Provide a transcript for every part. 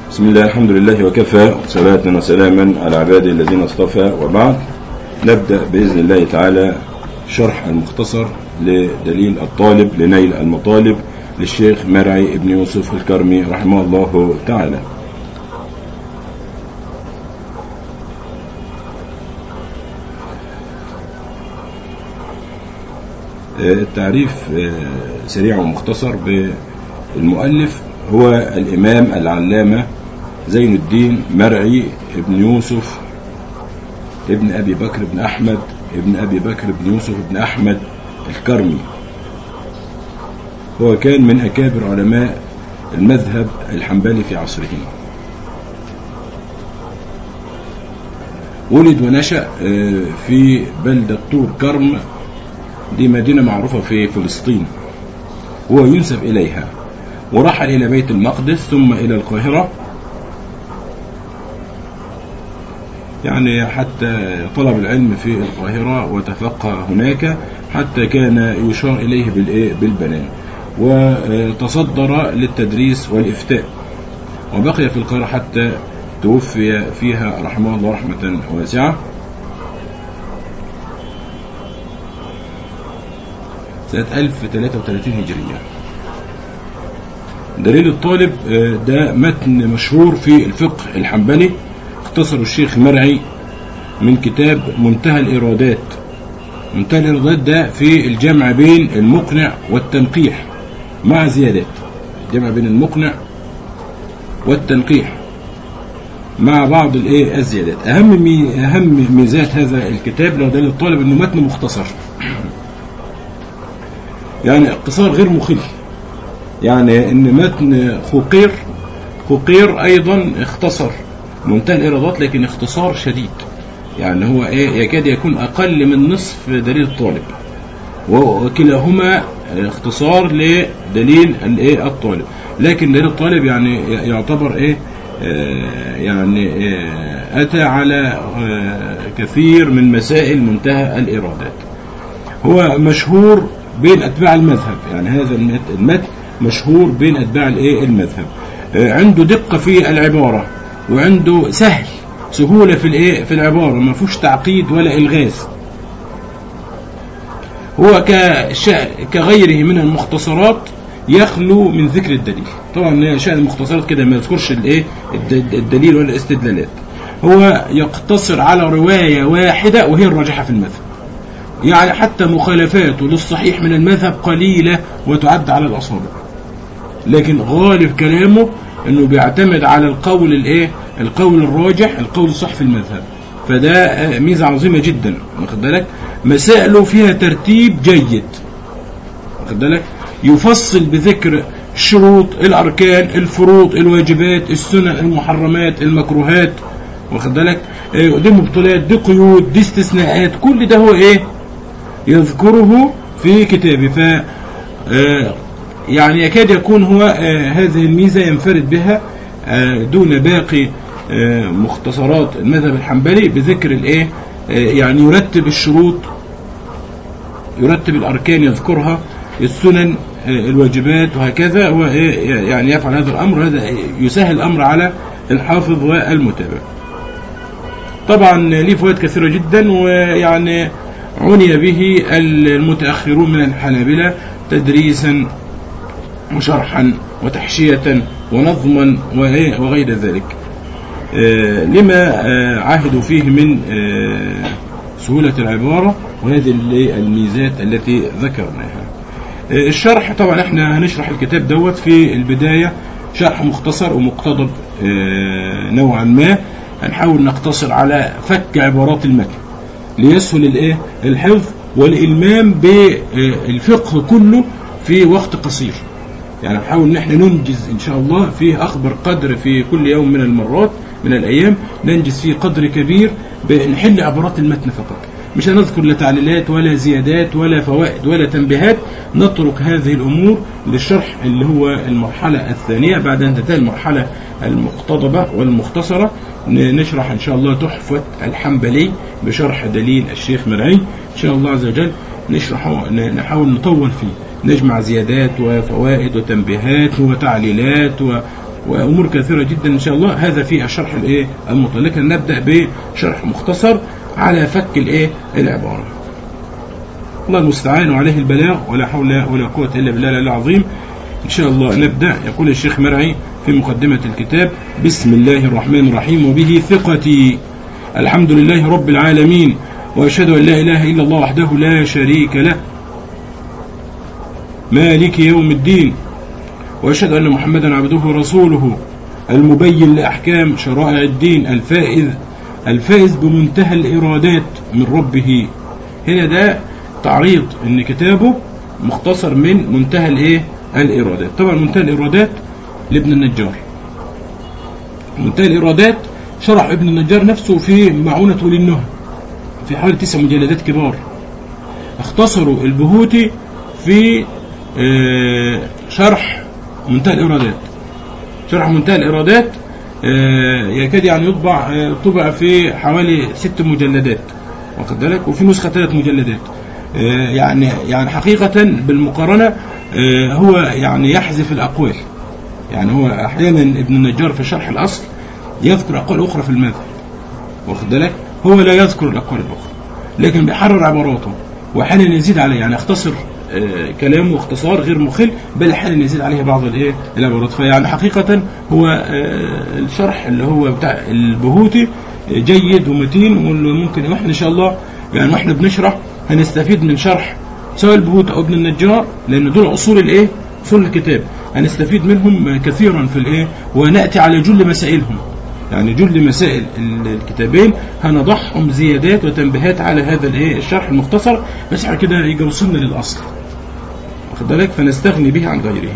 بسم الله الحمد لله وكفى صلاة وسلاما على عباده الذين اصطفى وبعد نبدأ بإذن الله تعالى شرح المختصر لدليل الطالب لنيل المطالب للشيخ مرعي ابن يوسف الكرمي رحمه الله تعالى التعريف سريع ومختصر بالمؤلف هو الإمام العلامة زين الدين مرعي ابن يوسف ابن أبي بكر بن أحمد ابن أبي بكر بن يوسف بن أحمد الكرمي هو كان من أكابر علماء المذهب الحنبلي في عصره ولد ونشأ في بلدة طور كرم دي مدينة معروفة في فلسطين هو ينسب إليها ورحل إلى بيت المقدس ثم إلى القاهرة يعني حتى طلب العلم في القاهرة وتفقه هناك حتى كان يشار إليه بالبنان وتصدر للتدريس والإفتاء وبقي في القاهرة حتى توفي فيها رحمه الله رحمة واسعة سنة 1033 هجرية دليل الطالب ده متن مشهور في الفقه الحنبلي اختصر الشيخ مرعي من كتاب منتهى الإيرادات منتهى الإيرادات ده في الجمع بين المقنع والتنقيح مع زيادات الجمع بين المقنع والتنقيح مع بعض الايه الزيادات اهم مي اهم ميزات هذا الكتاب لو دليل الطالب انه متن مختصر يعني اقتصار غير مخل يعني ان متن خوقير خوقير ايضا اختصر منتهى الايرادات لكن اختصار شديد يعني هو ايه يكاد يكون اقل من نصف دليل الطالب وكلاهما اختصار لدليل الايه الطالب لكن دليل الطالب يعني يعتبر ايه آه يعني آه اتى على آه كثير من مسائل منتهى الايرادات هو مشهور بين اتباع المذهب يعني هذا المتن مشهور بين اتباع الايه المذهب عنده دقه في العباره وعنده سهل سهوله في الايه في العباره ما فيهوش تعقيد ولا الغاز هو كغيره من المختصرات يخلو من ذكر الدليل طبعا شأن المختصرات كده ما يذكرش الايه الدليل ولا الاستدلالات هو يقتصر على روايه واحده وهي الراجحه في المذهب يعني حتى مخالفاته للصحيح من المذهب قليلة وتعد على الأصابع لكن غالب كلامه انه بيعتمد على القول الايه القول الراجح القول الصح في المذهب فده ميزة عظيمة جدا واخد بالك مسائله فيها ترتيب جيد واخد بالك يفصل بذكر الشروط الاركان الفروض الواجبات السنن المحرمات المكروهات واخد بالك دي مبطلات دي قيود دي استثناءات كل ده هو ايه يذكره في كتابه ف يعني يكاد يكون هو هذه الميزة ينفرد بها دون باقي مختصرات المذهب الحنبلي بذكر الايه يعني يرتب الشروط يرتب الاركان يذكرها السنن الواجبات وهكذا هو يعني يفعل هذا الامر هذا يسهل الامر على الحافظ والمتابع طبعا ليه فوائد كثيرة جدا ويعني عني به المتأخرون من الحنابلة تدريسا وشرحا وتحشية ونظما وغير ذلك لما عاهدوا فيه من سهولة العبارة وهذه الميزات التي ذكرناها الشرح طبعا احنا هنشرح الكتاب دوت في البداية شرح مختصر ومقتضب نوعا ما هنحاول نقتصر على فك عبارات المتن ليسهل الايه الحفظ والالمام بالفقه كله في وقت قصير يعني نحاول ان احنا ننجز ان شاء الله فيه اخبر قدر في كل يوم من المرات من الايام ننجز فيه قدر كبير بنحل عبارات المتن فقط مش هنذكر لا تعليلات ولا زيادات ولا فوائد ولا تنبيهات نترك هذه الامور للشرح اللي هو المرحله الثانيه بعد ان تنتهي المرحله المقتضبه والمختصره نشرح ان شاء الله تحفه الحنبلي بشرح دليل الشيخ مرعي ان شاء الله عز وجل نشرحه نحاول نطول فيه نجمع زيادات وفوائد وتنبيهات وتعليلات و وامور كثيره جدا ان شاء الله هذا في الشرح الايه المطلق لكن نبدا بشرح مختصر على فك الايه العباره الله المستعان وعليه البلاغ ولا حول ولا قوه الا بالله العلي العظيم ان شاء الله نبدا يقول الشيخ مرعي في مقدمه الكتاب بسم الله الرحمن الرحيم وبه ثقتي الحمد لله رب العالمين واشهد ان لا اله الا الله وحده لا شريك له مالك يوم الدين وأشهد أن محمدا عبده ورسوله المبين لأحكام شرائع الدين الفائز الفائز بمنتهى الإرادات من ربه هنا ده تعريض ان كتابه مختصر من منتهى الايه الإرادات طبعا منتهى الإرادات لابن النجار منتهى الإرادات شرح ابن النجار نفسه في معونة للنهى في حوالي تسع مجلدات كبار اختصروا البهوتي في آه، شرح منتهى الإرادات شرح منتهى الإرادات آه، يكاد يعني يطبع آه، طبع في حوالي ست مجلدات واخد بالك وفي نسخة ثلاث مجلدات آه، يعني يعني حقيقة بالمقارنة آه، هو يعني يحذف الأقوال يعني هو أحيانا ابن النجار في شرح الأصل يذكر أقوال أخرى في المذهب واخد بالك هو لا يذكر الأقوال الأخرى لكن بيحرر عباراته وأحيانا يزيد عليه يعني يختصر آه، كلامه اختصار غير مخل بل احيانا يزيد عليه بعض الايه العبارات فيعني حقيقة هو آه، الشرح اللي هو بتاع البهوتي جيد ومتين وممكن احنا ان شاء الله يعني واحنا بنشرح هنستفيد من شرح سواء البهوت او ابن النجار لان دول اصول الايه اصول الكتاب هنستفيد منهم كثيرا في الايه وناتي على جل مسائلهم يعني جل مسائل الكتابين هنضعهم زيادات وتنبيهات على هذا الايه الشرح المختصر بس على كده يجي وصلنا للاصل واخد بالك فنستغني به عن غيره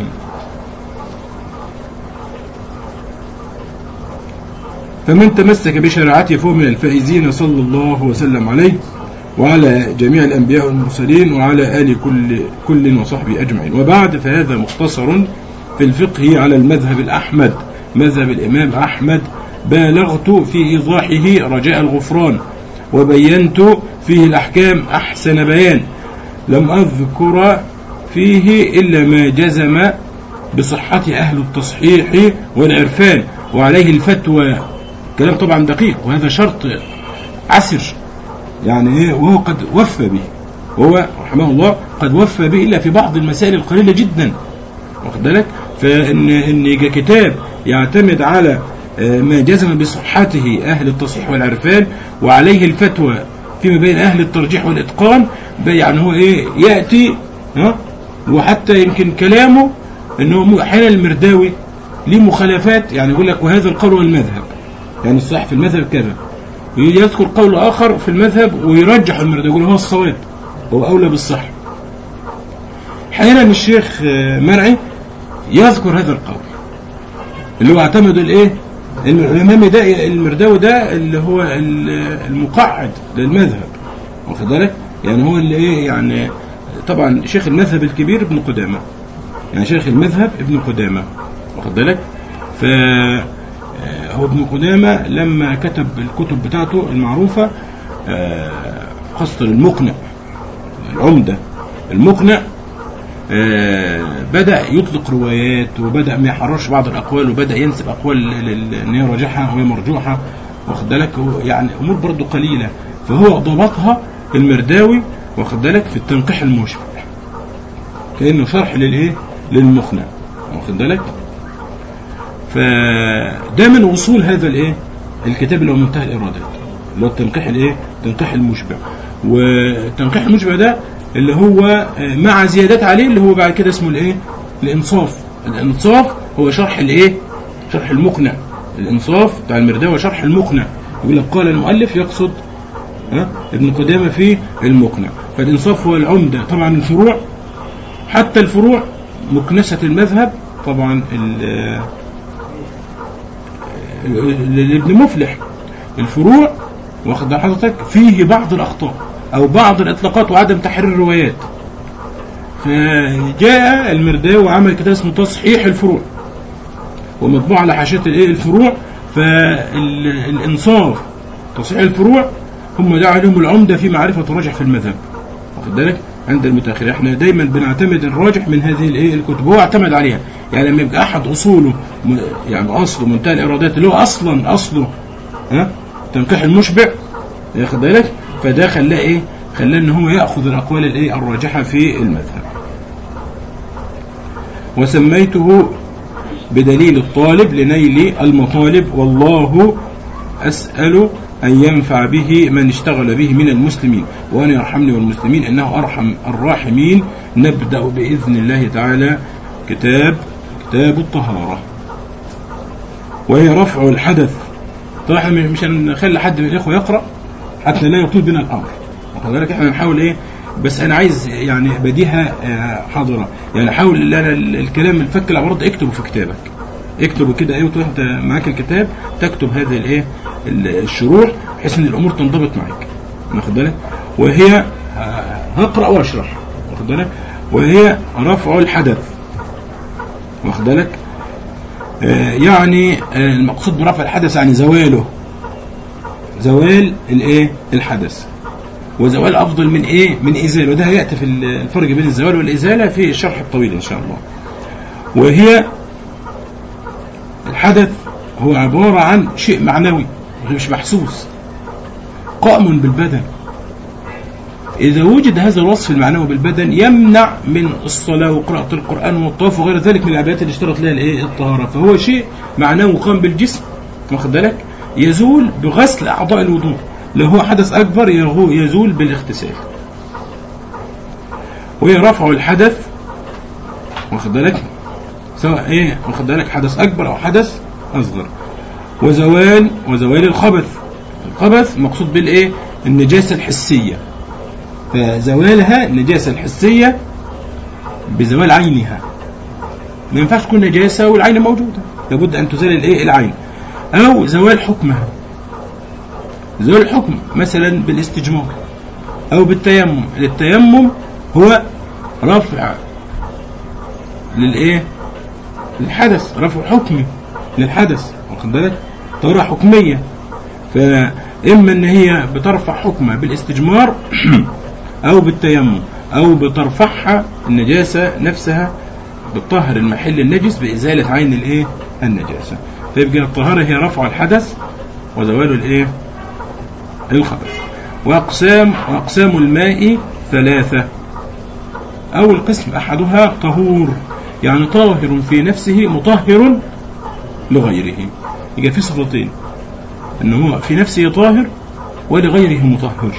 فمن تمسك بشريعته فهو من الفائزين صلى الله وسلم عليه وعلى جميع الأنبياء والمرسلين وعلى آل كل كل وصحبه أجمعين وبعد فهذا مختصر في الفقه على المذهب الأحمد مذهب الإمام أحمد بالغت في إيضاحه رجاء الغفران وبينت فيه الأحكام أحسن بيان لم أذكر فيه إلا ما جزم بصحة أهل التصحيح والعرفان وعليه الفتوى كلام طبعا دقيق وهذا شرط عسر يعني ايه وهو قد وفى به وهو رحمه الله قد وفى به الا في بعض المسائل القليله جدا واخد بالك فان ان يجي كتاب يعتمد على آه، ما جزم بصحته اهل التصحيح والعرفان وعليه الفتوى فيما بين اهل الترجيح والاتقان ده يعني هو ايه ياتي ها وحتى يمكن كلامه انه احيانا المرداوي ليه مخالفات يعني يقول لك وهذا القول والمذهب يعني الصحيح في المذهب كذا يذكر قول آخر في المذهب ويرجح المرد يقول هو الصواب هو أولى بالصح حينا الشيخ مرعي يذكر هذا القول اللي هو اعتمد الايه الامام ده المرداوي ده اللي هو المقعد للمذهب واخد بالك يعني هو اللي ايه يعني طبعا شيخ المذهب الكبير ابن قدامه يعني شيخ المذهب ابن قدامه واخد بالك ف هو ابن قدامة لما كتب الكتب بتاعته المعروفة آه، خاصة المقنع العمدة المقنع آه، بدأ يطلق روايات وبدأ ما يحررش بعض الأقوال وبدأ ينسب أقوال إن هي راجحة وهي مرجوحة واخد بالك يعني أمور برضه قليلة فهو ضبطها المرداوي واخد بالك في التنقيح المشبع كأنه شرح للإيه؟ للمقنع واخد بالك فده من وصول هذا الايه الكتاب اللي هو منتهى الارادات اللي هو التنقيح الايه التنقيح المشبع والتنقيح المشبع ده اللي هو مع زيادات عليه اللي هو بعد كده اسمه الايه الانصاف الانصاف هو شرح الايه شرح المقنع الانصاف بتاع المرداوي شرح المقنع يقول لك قال المؤلف يقصد ها ابن قدامه في المقنع فالانصاف هو العمده طبعا الفروع حتى الفروع مكنسه المذهب طبعا لابن مفلح الفروع واخد حضرتك فيه بعض الاخطاء او بعض الاطلاقات وعدم تحرير الروايات فجاء المرداوي وعمل كتاب اسمه تصحيح الفروع ومطبوع على حاشيه الايه الفروع فالانصاف تصحيح الفروع هم ده عليهم العمده في معرفه الراجح في المذهب واخد بالك عند المتاخر احنا دايما بنعتمد الراجح من هذه الايه الكتب هو اعتمد عليها يعني لما يبقى احد اصوله م- يعني اصله منتهى الارادات اللي هو اصلا اصله ها تنقيح المشبع ياخد بالك فده خلاه ايه خلاه ان هو ياخذ الاقوال الايه الراجحه في المذهب وسميته بدليل الطالب لنيل المطالب والله أسأل أن ينفع به من اشتغل به من المسلمين وأن يرحمني والمسلمين إنه أرحم الراحمين نبدأ بإذن الله تعالى كتاب كتاب الطهارة وهي رفع الحدث طبعا احنا مش هنخلي حد من الإخوة يقرأ حتى لا يطول بنا الأمر واخد بالك احنا نحاول ايه بس انا عايز يعني بديها آه، حاضره يعني حاول لا- لا- الكلام الفك العبارات اكتبه في كتابك اكتبه كده ايه وانت معاك الكتاب تكتب هذه الايه ال- الشروح بحيث ان الامور تنضبط معاك واخد بالك وهي آه، هقرا واشرح واخد بالك وهي رفع الحدث واخد بالك آه، يعني آه، المقصود برفع الحدث يعني زواله زوال الايه الحدث وزوال افضل من ايه من ازاله وده هياتي في الفرق بين الزوال والازاله في الشرح الطويل ان شاء الله وهي الحدث هو عباره عن شيء معنوي مش محسوس قائم بالبدن إذا وجد هذا الوصف المعنوي بالبدن يمنع من الصلاة وقراءة القرآن والطواف وغير ذلك من العبادات اللي اشترط لها الإيه الطهارة فهو شيء معنوي قام بالجسم واخد بالك يزول بغسل أعضاء الوضوء لو هو حدث أكبر يغو- يزول بالاغتسال وهي رفع الحدث واخد بالك سواء ايه واخد بالك حدث اكبر او حدث اصغر وزوال وزوال الخبث الخبث مقصود بالايه النجاسه الحسيه فزوالها النجاسه الحسيه بزوال عينها ما ينفعش تكون نجاسه والعين موجوده لابد ان تزال الايه العين او زوال حكمها زوال الحكم مثلا بالاستجمار او بالتيمم التيمم هو رفع للايه للحدث رفع حكمي للحدث واخد بالك طهارة حكمية فإما إن هي بترفع حكمها بالاستجمار أو بالتيمم أو بترفعها النجاسة نفسها بتطهر المحل النجس بإزالة عين الإيه النجاسة فيبقى الطهارة هي رفع الحدث وزوال الإيه الخبث وأقسام وأقسام الماء ثلاثة أول قسم أحدها طهور يعني طاهر في نفسه مطهر لغيره يبقى في صفتين ان هو في نفسه طاهر ولغيره مطهر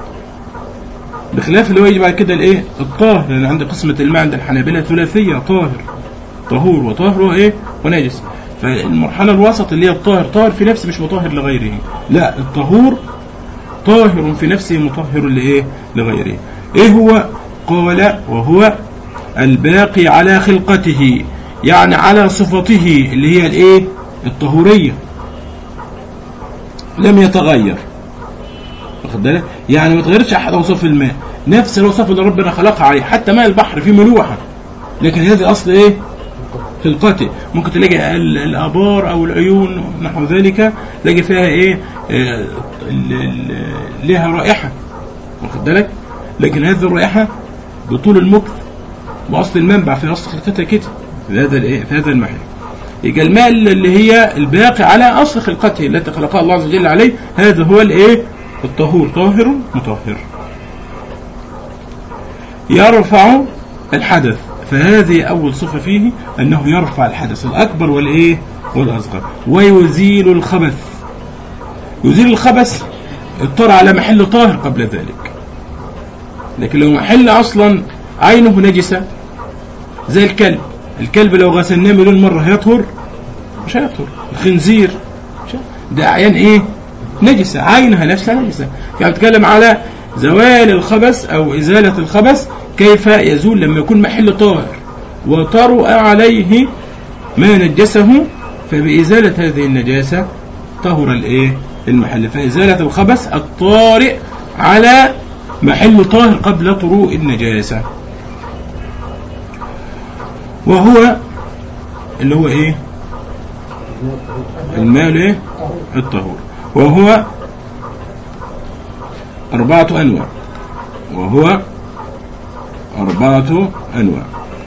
بخلاف اللي هو يجي بعد كده الايه الطاهر لان عند قسمه الماء عند الحنابلة ثلاثيه طاهر طهور وطاهر وايه ونجس فالمرحله الوسط اللي هي الطاهر طاهر في نفسه مش مطهر لغيره لا الطهور طاهر في نفسه مطهر لايه لغيره ايه هو قال وهو الباقي على خلقته يعني على صفته اللي هي الايه الطهوريه لم يتغير واخد بالك يعني ما تغيرش احد اوصاف الماء نفس الاوصاف اللي ربنا خلقها عليه حتى ماء البحر فيه ملوحه لكن هذا اصل ايه خلقته ممكن تلاقي ال- الابار او العيون نحو ذلك تلاقي فيها ايه آه، ال- ال- لها رائحه واخد بالك لكن هذه الرائحه بطول المكث واصل المنبع في اصل خلقتها كده في هذا الايه في هذا المحل يبقى الماء اللي هي الباقي على اصل خلقته التي خلقها الله عز وجل عليه هذا هو الايه الطهور طاهر مطهر يرفع الحدث فهذه اول صفه فيه انه يرفع الحدث الاكبر والايه والاصغر ويزيل الخبث يزيل الخبث اضطر على محل طاهر قبل ذلك لكن لو محل اصلا عينه نجسه زي الكلب الكلب لو غسلناه مليون مره هيطهر مش هيطهر الخنزير مش هي- ده اعيان ايه نجسه عينها نفسها نجسه يعني بتكلم على زوال الخبث او ازاله الخبث كيف يزول لما يكون محل طاهر وطرأ عليه ما نجسه فبإزالة هذه النجاسة طهر الايه المحل فإزالة الخبث الطارئ على محل طاهر قبل طروء النجاسة وهو اللي هو ايه الماء الايه الطهور وهو أربعة أنواع وهو أربعة أنواع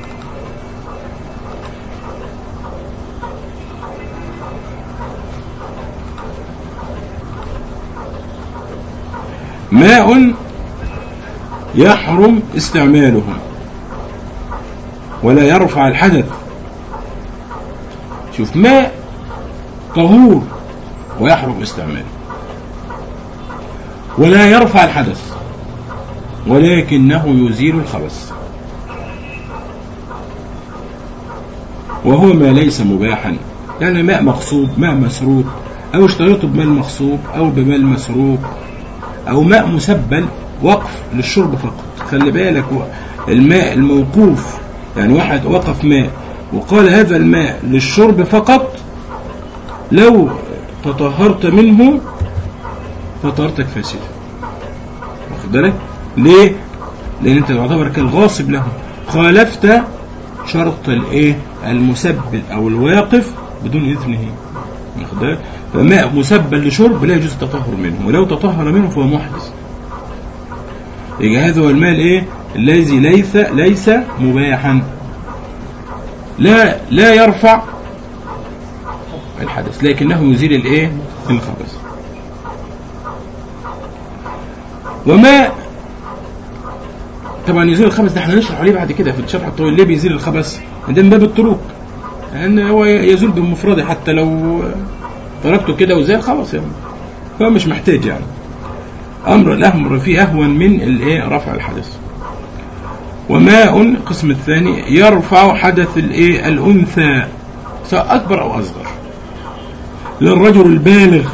ماء يحرم استعماله ولا يرفع الحدث شوف ماء طهور ويحرم استعماله ولا يرفع الحدث ولكنه يزيل الخبث وهو ما ليس مباحا يعني ماء مغصوب ماء مسروق أو اشتريته بمال مغصوب أو بمال مسروق أو ماء مسبل وقف للشرب فقط خلي بالك الماء الموقوف يعني واحد وقف ماء وقال هذا الماء للشرب فقط لو تطهرت منه فطهرتك فاسدة واخد بالك ليه لان انت تعتبر كالغاصب له خالفت شرط الايه المسبل او الواقف بدون اذنه واخد بالك فماء مسبل لشرب لا يجوز التطهر منه ولو تطهر منه فهو محدث يبقى هذا هو الماء الايه الذي ليس ليس مباحا لا لا يرفع الحدث لكنه يزيل الايه الخبث وماء طبعا يزيل الخبث ده احنا نشرح عليه بعد كده في الشرح الطويل ليه بيزيل الخبث ده من باب الطرق لان هو يزول بمفرده حتى لو تركته كده وزال خلاص يعني هو مش محتاج يعني امر الامر فيه اهون من الايه رفع الحدث وماء القسم الثاني يرفع حدث الايه الانثى سواء اكبر او اصغر للرجل البالغ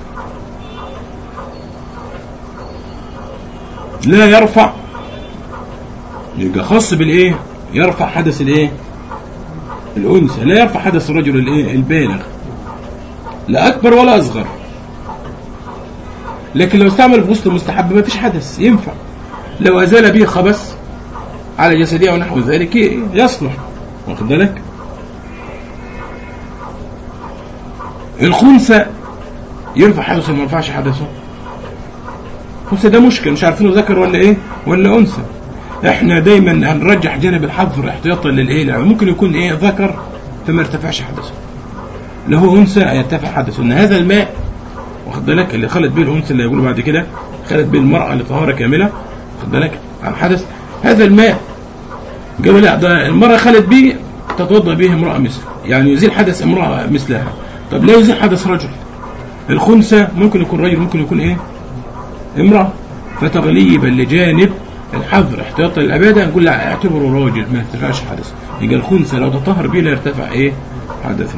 لا يرفع يبقى خاص بالايه يرفع حدث الايه الانثى لا يرفع حدث الرجل الايه البالغ لا اكبر ولا اصغر لكن لو استعمل في غسل مستحب ما فيش حدث ينفع لو ازال به خبث على جسديه او نحو ذلك يصلح واخد بالك الخنثى يرفع حدثه ما يرفعش حدثه الخنثى ده مشكل مش عارفينه ذكر ولا ايه ولا انثى احنا دايما هنرجح جانب الحظر احتياطا للايه يعني ممكن يكون ايه ذكر فما ارتفعش حدثه لو هو انثى يرتفع حدثه ان هذا الماء واخد بالك اللي خلت به الانثى اللي يقولوا بعد كده خلت به المراه لطهاره كامله واخد بالك عن حدث هذا الماء قالوا لا ده المراه خلت به تتوضا به امراه مثله يعني يزيل حدث امراه مثلها طب لا يزيل حدث رجل الخنثى ممكن يكون رجل ممكن يكون ايه امراه فتغليبا لجانب الحظر احتياطا للاباده نقول لا اعتبره راجل ما ارتفعش حدث يبقى الخنثى لو تطهر به لا يرتفع ايه حدثه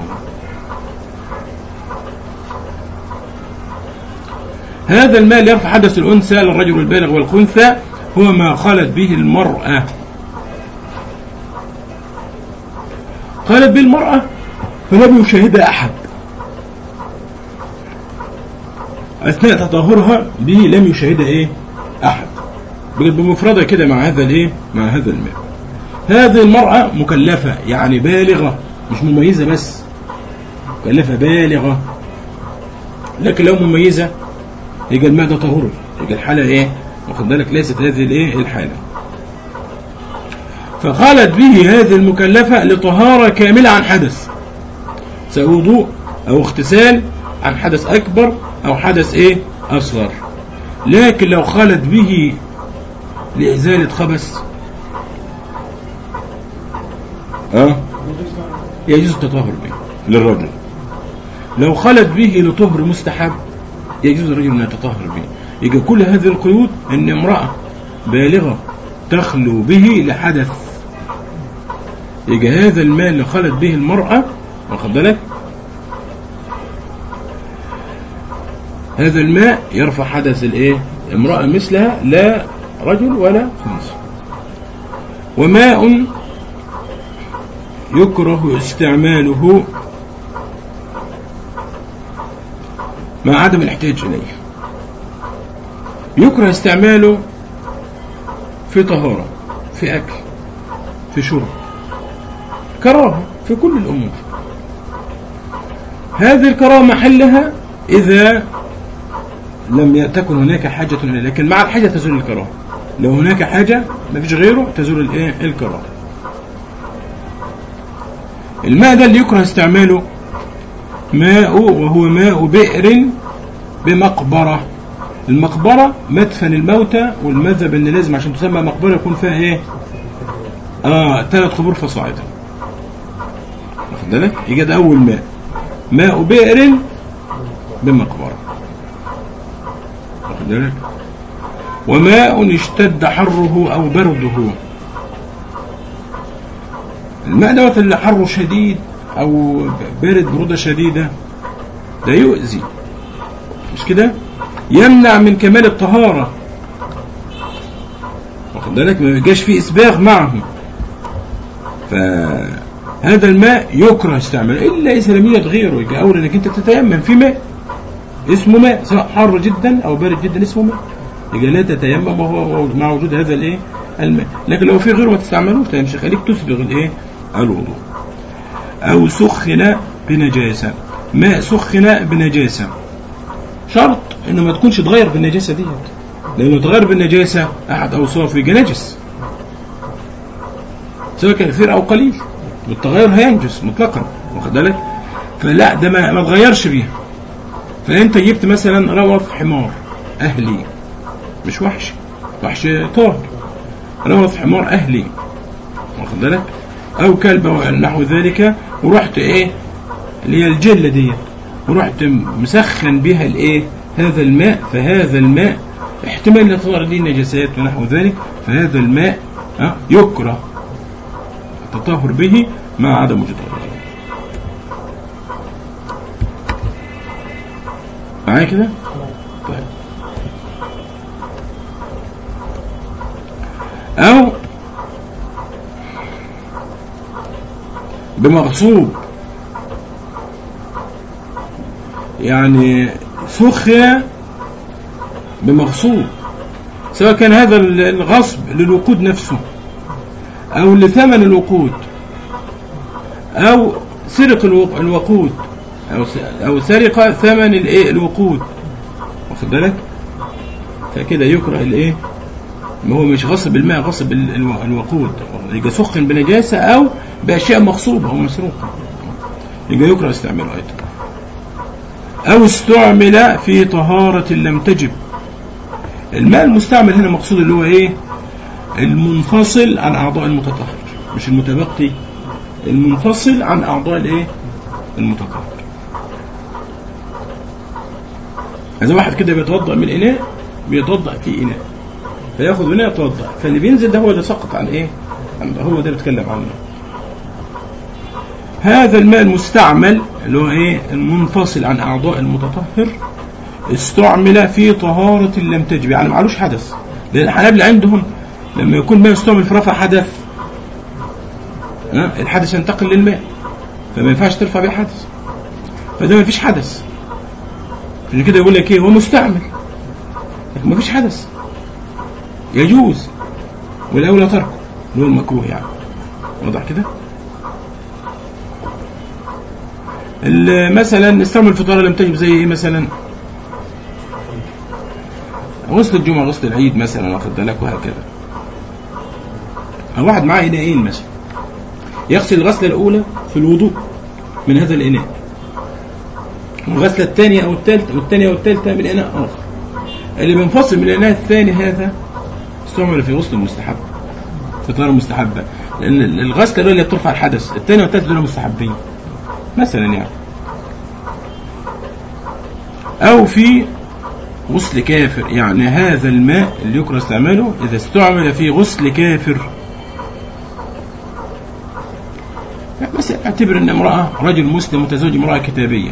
هذا المال يرفع حدث الأنثى للرجل البالغ والخنثى هو ما خلت به المرأة خلت به المرأة فلم يشاهدها أحد أثناء تطهرها به لم يشاهدها إيه أحد بمفردة كده مع هذا الإيه مع هذا الماء هذه المرأة مكلفة يعني بالغة مش مميزة بس مكلفة بالغة لكن لو مميزة يبقى الماء ده طهور يبقى الحالة ايه واخد بالك ليست هذه الايه الحالة فخلت به هذه المكلفة لطهارة كاملة عن حدث سواء وضوء او اغتسال عن حدث اكبر او حدث ايه اصغر لكن لو خلت به لإزالة خبث اه يجوز التطهر به للرجل لو خلت به لطهر مستحب يجوز الرجل أن يتطهر به يبقى كل هذه القيود أن امرأة بالغة تخلو به لحدث يبقى هذا المال اللي خلت به المرأة واخد بالك هذا الماء يرفع حدث الايه امرأة مثلها لا رجل ولا خنثى وماء يكره استعماله مع عدم الاحتياج إليه يكره استعماله في طهارة في أكل في شرب كراهة في كل الأمور هذه الكراهة محلها إذا لم تكن هناك حاجة إليه لكن مع الحاجة تزول الكراهة لو هناك حاجة ما فيش غيره تزول الايه الكراهة الماء ده اللي يكره استعماله ماء وهو ماء بئر بمقبرة المقبرة مدفن الموتى والمذهب ان لازم عشان تسمى مقبرة يكون فيها ايه اه ثلاث قبور فصاعدا واخد بالك يجي ده اول ماء ماء بئر بمقبرة واخد بالك وماء اشتد حره او برده الماء دوت اللي حره شديد او بارد برودة شديدة ده يؤذي مش كده يمنع من كمال الطهارة واخد بالك ما جاش فيه اسباغ معه فهذا الماء يكره استعماله الا اذا لم يوجد غيره يبقى اولى انك انت تتيمم في ماء اسمه ماء سواء حار جدا او بارد جدا اسمه ماء يبقى لا تتيمم وهو مع وجود هذا الايه الماء لكن لو في غيره ما تستعملوش مش خليك تسبغ الايه الوضوء او سخن بنجاسه ماء سخن بنجاسه شرط انه ما تكونش تغير بالنجاسه ديت لانه تغير بالنجاسه احد اوصافه يبقى نجس سواء كان كثير او قليل والتغير هينجس مطلقا واخد بالك فلا ده ما, ما تغيرش بيها فانت جبت مثلا روث حمار اهلي مش وحش وحش طاهر روث حمار اهلي واخد بالك او كلب او نحو ذلك ورحت ايه اللي هي الجله ديت ورحت مسخن بها الايه هذا الماء فهذا الماء احتمال يتظهر ليه نجاسات ونحو ذلك فهذا الماء ها، يكره التطهر به مع عدم وجود غيره معايا كده طيب او بمغصوب يعني سخن بمغصوب سواء كان هذا الغصب للوقود نفسه او لثمن الوقود او سرق الوق- الوقود او س- او سرق ثمن الايه الوقود واخد بالك فكده يكره الايه ما هو مش غصب الماء غصب ال- الو- الوقود يبقى سخن بنجاسه او باشياء مغصوبه او مسروقه يبقى يكره استعماله ايضا او استعمل في طهاره لم تجب الماء المستعمل هنا مقصود اللي هو ايه المنفصل عن اعضاء المتطهر مش المتبقي المنفصل عن اعضاء الايه المتطهر اذا واحد كده بيتوضا من اناء بيتوضا في اناء فياخد اناء يتوضا فاللي بينزل ده هو اللي سقط عن ايه عن هو ده اللي بيتكلم عنه هذا الماء المستعمل اللي هو ايه المنفصل عن اعضاء المتطهر استعمل في طهارة لم تجب يعني معلوش حدث لأن الحنابلة عندهم لما يكون ما يستعمل في رفع حدث ها الحدث ينتقل للماء فما ينفعش ترفع به حدث فده ما فيش حدث عشان كده يقول لك ايه هو مستعمل لكن ما فيش حدث يجوز والاولى تركه اللي هو المكروه يعني واضح كده ال- مثلا استعمل في طهارة لم تجب زي ايه مثلا غسل الجمعة غسل العيد مثلا واخد بالك وهكذا أو واحد معاه إناءين مثلا يغسل الغسلة الأولى في الوضوء من هذا الإناء والغسلة الثانية أو الثالثة والثانية والثالثة من إناء آخر اللي بينفصل من الإناء الثاني هذا استعمل في غسل المستحب في طهارة مستحبة لأن الغسلة الأولى اللي بترفع الحدث الثانية والثالثة دول مستحبين مثلا يعني أو في غسل كافر يعني هذا الماء اللي يكره استعماله إذا استعمل في غسل كافر يعني مثلا اعتبر أن امرأة رجل مسلم متزوج امرأة كتابية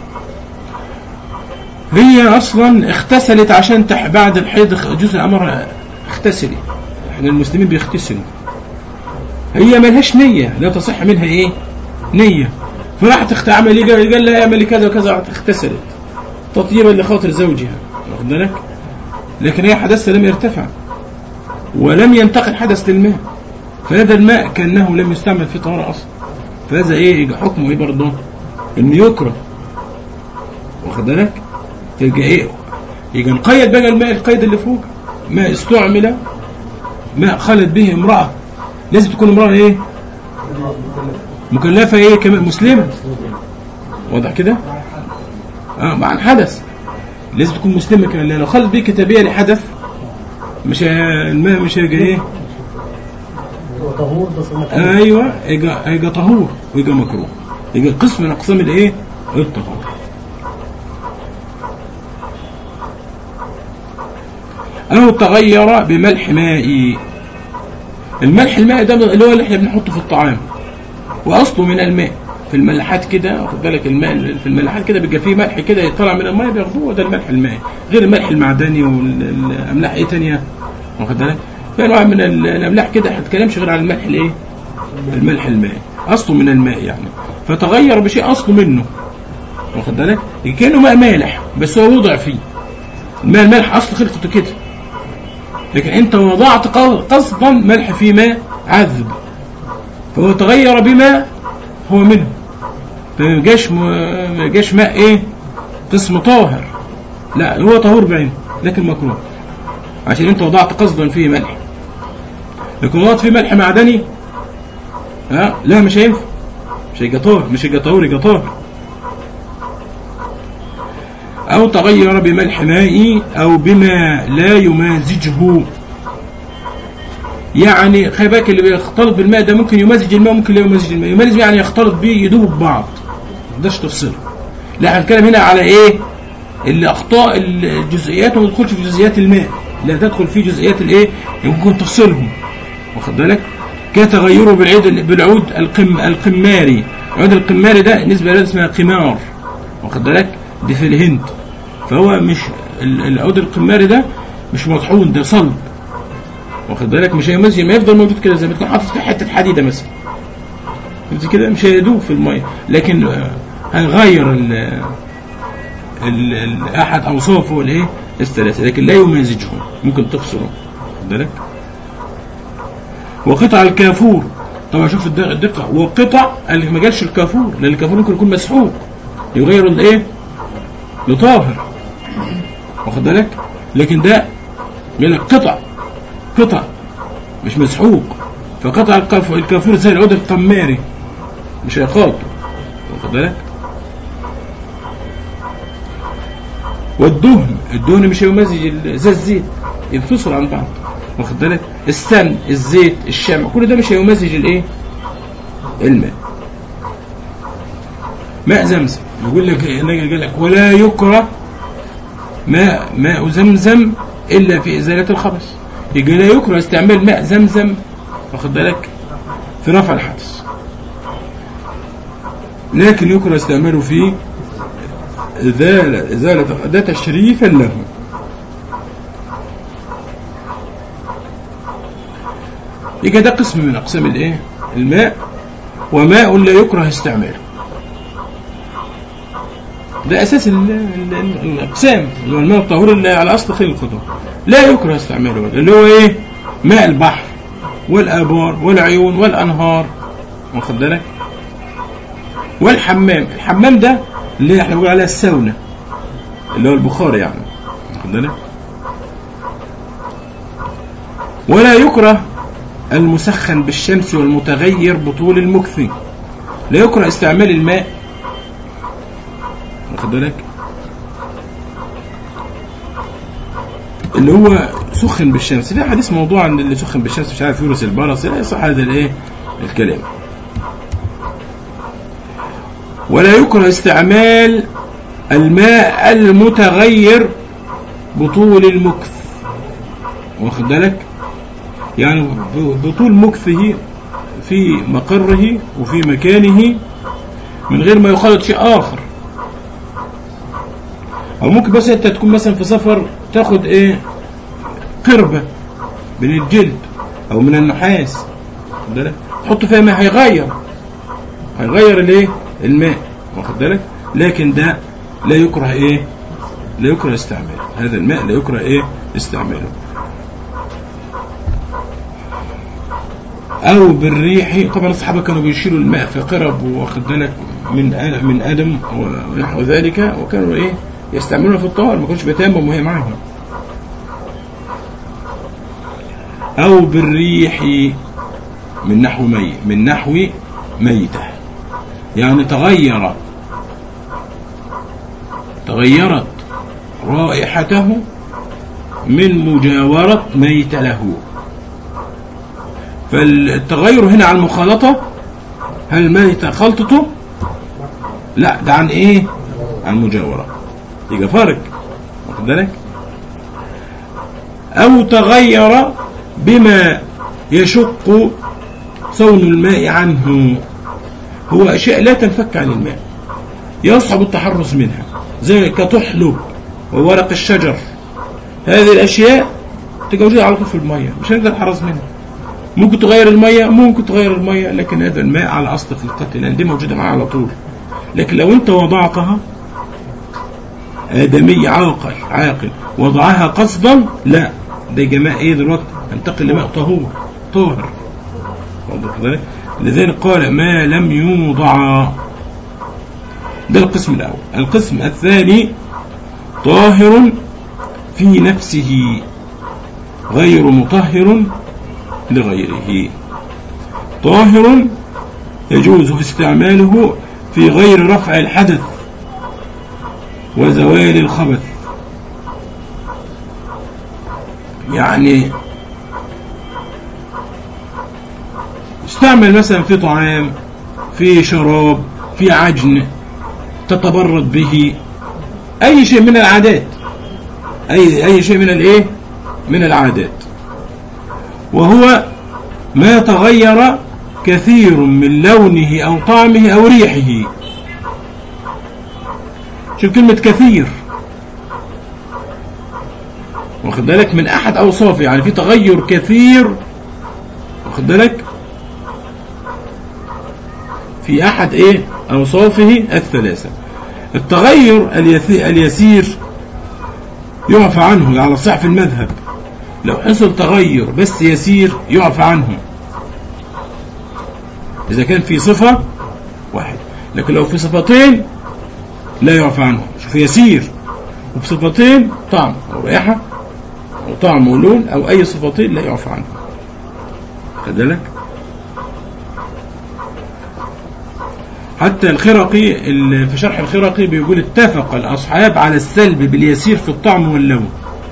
هي أصلا اغتسلت عشان تح بعد الحيض جزء أمر اغتسلي احنا المسلمين بيغتسلوا هي ملهاش نية لا تصح منها ايه نية فراحت اخت- عمل ايه قال قال لها اعملي كذا وكذا راحت اغتسلت تطيبا لخاطر زوجها واخد بالك لكن هي حدثها لم يرتفع ولم ينتقل حدث للماء فهذا الماء كانه لم يستعمل في طهاره اصلا فهذا ايه يبقى حكمه ايه برضه انه يكره واخد بالك تبقى ايه يبقى نقيد بقى الماء القيد اللي فوق ما استعمل ماء خلت به امرأة لازم تكون امرأة ايه مكلفة ايه كمان مسلمة واضح كده اه مع الحدث لازم تكون مسلمة كمان لأن لو خلت به كتابية لحدث مش ه- الماء مش هيجي ايه هو طهور بس المكان ايوه هيجي هيجي طهور ويجي مكروه يجي قسم من اقسام الايه الطهور أو تغير بملح مائي الملح المائي ده اللي هو اللي احنا بنحطه في الطعام وأصله من الماء في الملاحات كده واخد بالك الماء في الملاحات كده بيبقى فيه ملح كده يطلع من الماء بياخدوه ده الملح المائي غير الملح المعدني والاملاح ايه تانية واخد بالك في انواع من ال- الاملاح كده ما هتكلمش غير عن الملح الايه الملح المائي اصله من الماء يعني فتغير بشيء اصله منه واخد بالك كانه ماء مالح بس هو وضع فيه الماء المالح اصل خلقته كده لكن انت وضعت ق- قصدا ملح في ماء عذب فهو تغير بما هو منه فما جاش م- ما جاش ماء ايه قسم طاهر لا هو طهور بعينه لكن مكروه عشان انت وضعت قصدا فيه ملح لكن وضعت فيه ملح معدني ها لا مش هينفع مش هيبقى طاهر مش هيبقى طهور يبقى طاهر أو تغير بملح مائي أو بما لا يمازجه يعني خلي بالك اللي بيختلط بالماء ده ممكن يمازج الماء ممكن لا يمازج الماء يمازج يعني يختلط بيه يدوب ببعض ما تقدرش تفصله لا احنا بنتكلم هنا على ايه اللي اخطاء الجزئيات وما تدخلش في جزئيات الماء لا تدخل في جزئيات الايه ممكن تفصلهم واخد بالك كتغيره بالعود بالعود القم القماري العود القماري ده نسبة لها اسمها قمار واخد بالك دي في الهند فهو مش ال- العود القماري ده مش مطحون ده صلب واخد بالك مش هيمزج ما يفضل موجود كده زي ما تكون حاطط فيه حته حديده مثلا فهمت كده مش هيدوب في الميه لكن آه، هيغير ال ال ال احد اوصافه الايه الثلاثه لكن لا يمازجه ممكن تفصله واخد بالك وقطع الكافور طبعا شوف الد- الدقه وقطع اللي ما جالش الكافور لان الكافور ممكن يكون مسحوق يغير الايه لطاهر واخد بالك لكن ده يقول لك قطع قطع مش مسحوق فقطع الكاف- الكافور زي العود القماري مش هيخالطه واخد بالك والدهن الدهن مش هيمزج ال- زي الزيت ينفصل عن بعض واخد بالك السمن الزيت الشمع كل ده مش هيمزج الايه الماء ماء زمزم يقول لك النبي قال لك ولا يكره ماء ماء زمزم الا في ازاله الخبث يبقى لا يكره استعمال ماء زمزم واخد بالك في رفع الحدث لكن يكره استعماله في إزالة إزالة ده تشريفا له يبقى ده قسم من أقسام الإيه؟ الماء وماء لا يكره استعماله ده أساس ال- ال- ال- الأقسام اللي هو الماء الطهور اللي على أصل خلقته لا يكره استعماله اللي هو إيه؟ ماء البحر والآبار والعيون والأنهار واخد بالك؟ والحمام الحمام ده اللي احنا بنقول عليها الساونا اللي هو البخار يعني واخد بالك ولا يكره المسخن بالشمس والمتغير بطول المكث لا يكره استعمال الماء واخد بالك اللي هو سخن بالشمس ده حديث موضوع عن اللي سخن بالشمس مش عارف يورث البرص لا يصح هذا الايه الكلام ولا يكره استعمال الماء المتغير بطول المكث واخد بالك يعني ب- بطول مكثه في مقره وفي مكانه من غير ما يخالط شيء آخر أو ممكن بس أنت تكون مثلا في سفر تاخد إيه قربة من الجلد أو من النحاس واخد بالك تحط فيها ماء هيغير هيغير الايه الماء واخد بالك لكن ده لا يكره ايه لا يكره استعماله هذا الماء لا يكره ايه استعماله او بالريح طبعا الصحابه كانوا بيشيلوا الماء في قرب واخد بالك من آ- من ادم ونحو ذلك وكانوا ايه يستعملونها في الطهر ما كانوش بيتيمموا وهي معاهم أو بالريح من نحو مي من نحو ميتة يعني تغير تغيرت رائحته من مجاورة ميت له فالتغير هنا عن المخالطة هل ميت خلطته لا ده عن ايه عن مجاورة يبقى فارق واخد بالك او تغير بما يشق صون الماء عنه هو اشياء لا تنفك عن الماء يصعب التحرز منها زي كطحلب وورق الشجر هذه الاشياء تبقى موجوده على طول في الميه مش هنقدر نتحرز منها ممكن تغير الميه ممكن تغير الميه لكن هذا الماء على اصل في القتل لان دي موجوده معاه على طول لكن لو انت وضعتها آدمي عاقل عاقل وضعها قصدا لا ده جماعة ايه دلوقتي انتقل لماء طهور طاهر واضح كده؟ لذلك قال ما لم يوضع ده القسم الأول القسم الثاني طاهر في نفسه غير مطهر لغيره طاهر يجوز استعماله في غير رفع الحدث وزوال الخبث يعني استعمل مثلا في طعام في شراب في عجن تتبرد به اي شيء من العادات اي اي شيء من الايه من العادات وهو ما تغير كثير من لونه او طعمه او ريحه شوف كلمة كثير واخد بالك من احد اوصافه يعني في تغير كثير واخد بالك في احد ايه اوصافه الثلاثة التغير اليثي- اليسير يعفى عنه على صح في المذهب لو حصل تغير بس يسير يعفى عنه إذا كان في صفة واحد لكن لو في صفتين لا يعفى عنه شوف يسير وفي صفتين طعم أو رائحة أو طعم ولون أو أي صفتين لا يعفى عنه خد بالك حتى الخرقي ال- في شرح الخرقي بيقول اتفق الأصحاب على السلب باليسير في الطعم واللون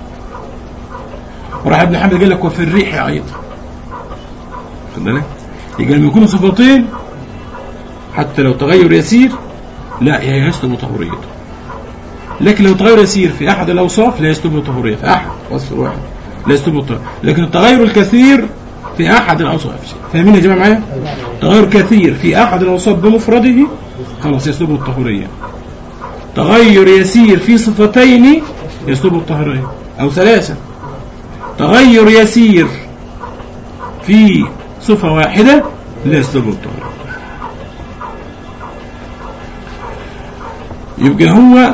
وراح ابن حمد قال لك وفي الريح أيضا خد بالك يبقى لما يكونوا صفتين حتى لو تغير يسير لا يسلب طهوريته لكن لو تغير يسير في أحد الأوصاف لا يسلب طهوريته في أحد وصف واحد لا يسلب طهوريته لكن التغير الكثير في أحد الأوصاف فاهمين يا جماعة معايا؟ تغير كثير في أحد الأوصاف بمفرده خلاص يسلب الطهورية تغير يسير في صفتين يسلب الطهورية أو ثلاثة تغير يسير في صفة واحدة لا يسلب الطهورية يبقى هو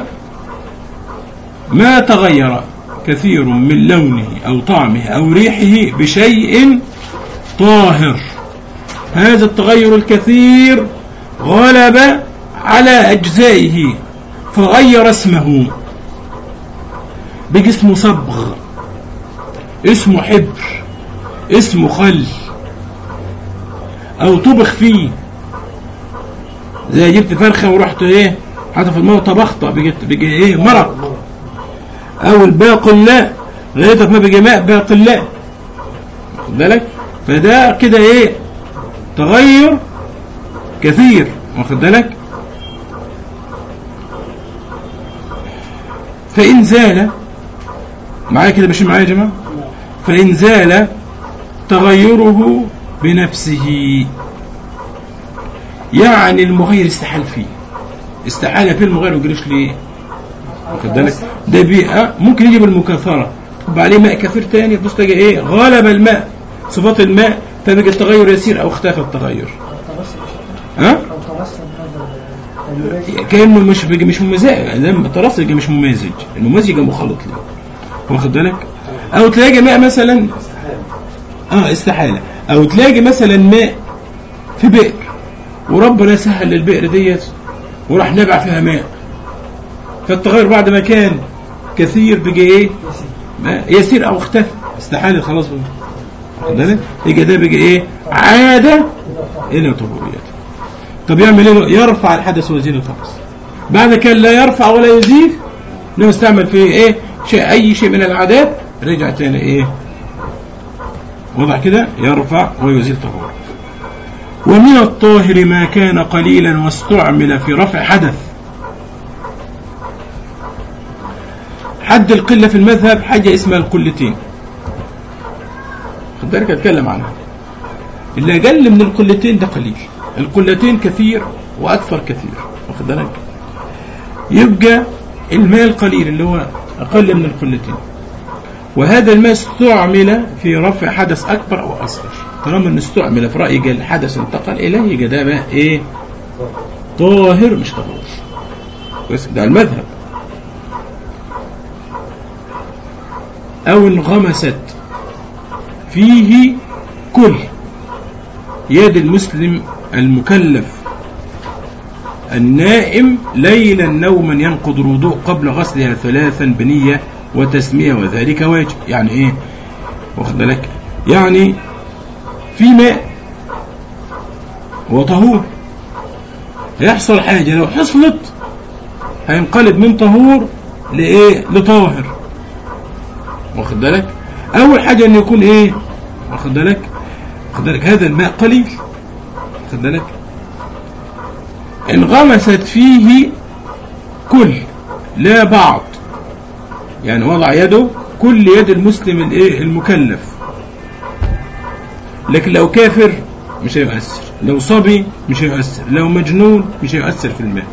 ما تغير كثير من لونه أو طعمه أو ريحه بشيء طاهر هذا التغير الكثير غلب على أجزائه فغير اسمه بقى اسمه صبغ اسمه حبر اسمه خل أو طبخ فيه زي جبت فرخة ورحت ايه حاطط في الماء طبختها بقت بقى ايه مرق او الباقلاء غليتها في ماء بقى ماء باقلاء خد بالك فده كده ايه تغير كثير واخد بالك فإن زال معايا كده ماشي معايا يا جماعة فإن زال تغيره بنفسه يعني المغير استحال فيه استحال فيه المغير ما يجريش ليه واخد بالك ده بيئة ممكن يجي بالمكاثرة طب عليه ماء كثير تاني تبص تلاقي ايه غلب الماء صفات الماء فبقى التغير يسير او اختفى التغير ها أو توسط هذا المزاج كانه مش بيجي مش ممازج لما التراث يجي مش ممازج الممازج يجي مخلط له واخد بالك او تلاقي ماء مثلا اه استحاله او تلاقي مثلا ماء في بئر وربنا سهل للبئر ديت وراح نبع فيها ماء فالتغير بعد ما كان كثير بقى ايه ماء يسير او اختفى استحاله خلاص بقى. واخد بالك يبقى ده بقى ايه عاده الى طهوريته طب يعمل ايه يرفع الحدث ويزيل الخبث بعد كده لا يرفع ولا يزيل انه يستعمل فيه ايه شيء اي شيء من العادات رجع تاني ايه وضع كده يرفع ويزيل طهورة ومن الطاهر ما كان قليلا واستعمل في رفع حدث حد القلة في المذهب حاجة اسمها القلتين خد بالك اتكلم عنها اللي اقل من القلتين ده قليل القلتين كثير واكثر كثير واخد بالك يبقى الماء القليل اللي هو اقل من القلتين وهذا الماء استعمل في رفع حدث اكبر او اصغر طالما انه استعمل في رايي قال الحدث انتقل اليه يبقى ده ماء ايه طاهر مش طهور بس ده المذهب او انغمست فيه كل يد المسلم المكلف النائم ليلا نوما ينقض الوضوء قبل غسلها ثلاثا بنية وتسمية وذلك واجب يعني ايه واخد بالك يعني في ماء هو طهور هيحصل حاجة لو حصلت هينقلب من طهور لإيه لطاهر واخد بالك أول حاجة إنه يكون إيه واخد بالك واخد بالك هذا الماء قليل واخد بالك انغمست فيه كل لا بعض يعني وضع يده كل يد المسلم الايه المكلف لكن لو كافر مش هيؤثر لو صبي مش هيؤثر لو مجنون مش هيؤثر في الماء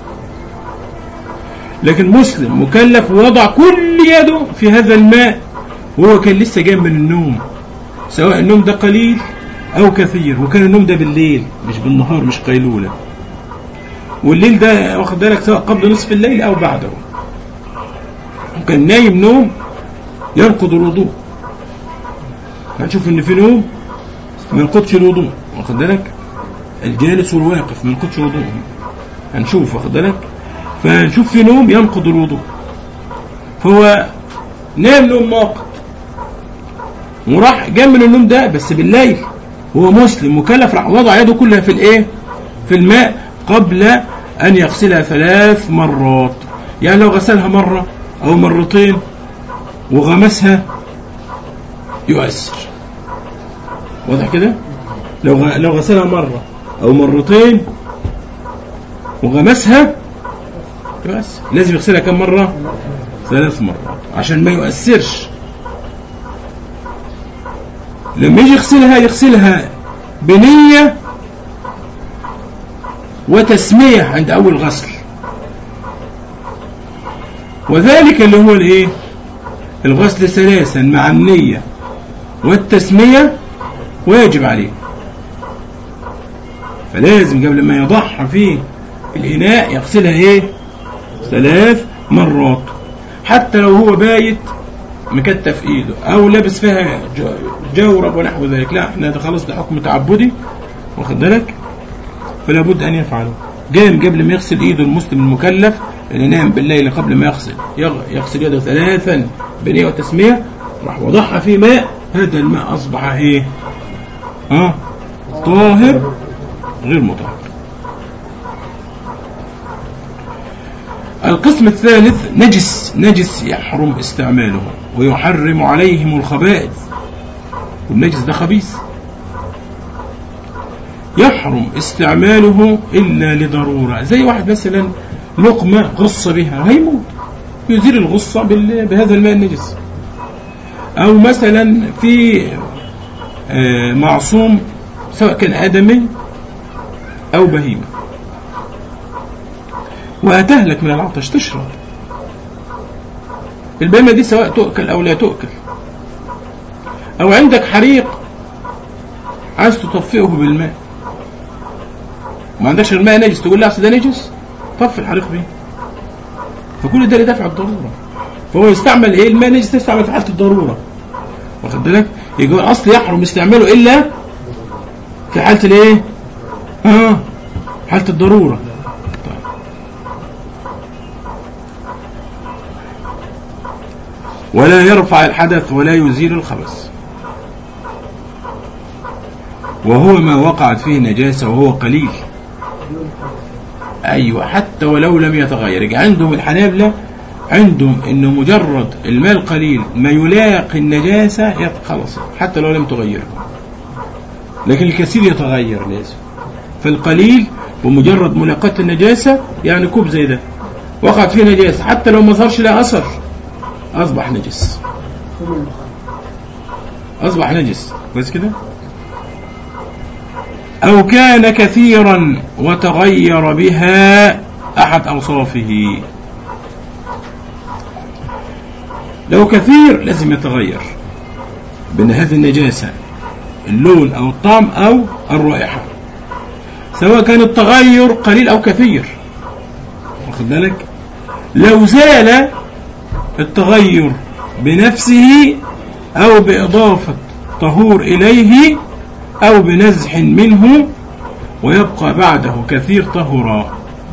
لكن مسلم مكلف وضع كل يده في هذا الماء وهو كان لسه جاي من النوم سواء النوم ده قليل او كثير وكان النوم ده بالليل مش بالنهار مش قيلولة والليل ده واخد بالك سواء قبل نصف الليل او بعده وكان نايم نوم ينقض الوضوء هنشوف ان في نوم ما ينقضش الوضوء واخد بالك الجالس والواقف ما ينقضش وضوءه هنشوف واخد بالك فنشوف في نوم ينقض الوضوء فهو نام نوم ناقض وراح جاب من النوم ده بس بالليل وهو مسلم مكلف راح وضع يده كلها في الايه في الماء قبل ان يغسلها ثلاث مرات يعني لو غسلها مرة او مرتين وغمسها يؤثر واضح كده لو غ... لو غسلها مرة او مرتين وغمسها يؤثر لازم يغسلها كم مرة ثلاث مرات عشان ما يؤثرش لما يجي يغسلها يغسلها بنية وتسمية عند أول غسل وذلك اللي هو الايه الغسل ثلاثا مع النية والتسمية واجب عليه فلازم قبل ما يضعها في الإناء يغسلها ايه ثلاث مرات حتى لو هو بايت مكتف ايده او لابس فيها جورب ونحو ذلك لا احنا ده خلاص ده حكم تعبدي واخد بالك فلا بد ان يفعله قام قبل ما يغسل ايده المسلم المكلف اللي نام بالليل قبل ما يغسل يغسل يده ثلاثا بنية وتسمية راح وضعها في ماء هذا الماء اصبح ايه ها طاهر غير مطهر القسم الثالث نجس نجس يحرم استعماله ويحرم عليهم الخبائث والنجس ده خبيث يحرم استعماله إلا لضرورة زي واحد مثلا لقمة غص بها هيموت يزيل الغصة بهذا الماء النجس أو مثلا في معصوم سواء كان آدمي أو بهيمة وهتهلك من العطش تشرب البهيمة دي سواء تؤكل أو لا تؤكل أو عندك حريق عايز تطفئه بالماء ما عندكش الماء نجس تقول لا أصل ده نجس طفي الحريق بيه فكل ده لدفع الضرورة فهو يستعمل ايه الماء نجس يستعمل في حالة الضرورة واخد بالك يقول اصل يحرم استعماله الا في حالة الايه اه حالة الضرورة ولا يرفع الحدث ولا يزيل الخبث وهو ما وقعت فيه نجاسة وهو قليل أيوة حتى ولو لم يتغير يجي عندهم الحنابلة عندهم انه مجرد الماء القليل ما يلاقي النجاسة يت- خلاص حتى لو لم تغيره لكن الكثير يتغير لازم فالقليل بمجرد ملاقاة النجاسة يعني كوب زي ده وقعت فيه نجاسة حتى لو ما ظهرش لها أثر أصبح نجس ثم المخالف أصبح نجس بس كده أو كان كثيرا وتغير بها أحد أوصافه لو كثير لازم يتغير بين هذه النجاسة اللون أو الطعم أو الرائحة سواء كان التغير قليل أو كثير واخد بالك لو زال التغير بنفسه أو بإضافة طهور إليه أو بنزح منه ويبقى بعده كثير طهرا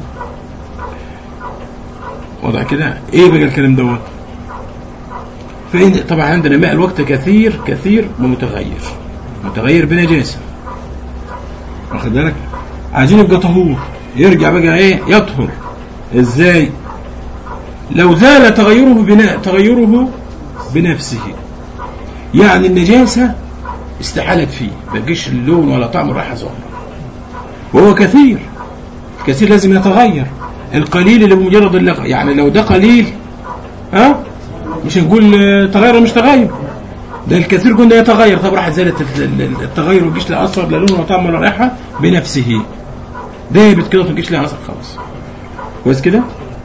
وضع كده ايه بقى الكلام دوت فإن طبعا عندنا ماء الوقت كثير كثير ومتغير متغير بنجاسة واخد بالك عايزين يبقى طهور يرجع بقى ايه يطهر ازاي لو زال تغيره بنا تغيره بنفسه يعني النجاسة استحالت فيه ما بقيش اللون ولا طعم راح ظهر وهو كثير الكثير لازم يتغير القليل اللي بمجرد اللغة يعني لو ده قليل ها مش نقول آه، تغير ولا مش تغير ده الكثير قلنا يتغير طب راح زالت التغير ما يجيش لا اثر لا لون ولا طعم ولا رائحه بنفسه دابت كده ما تجيش لها اثر خالص كويس كده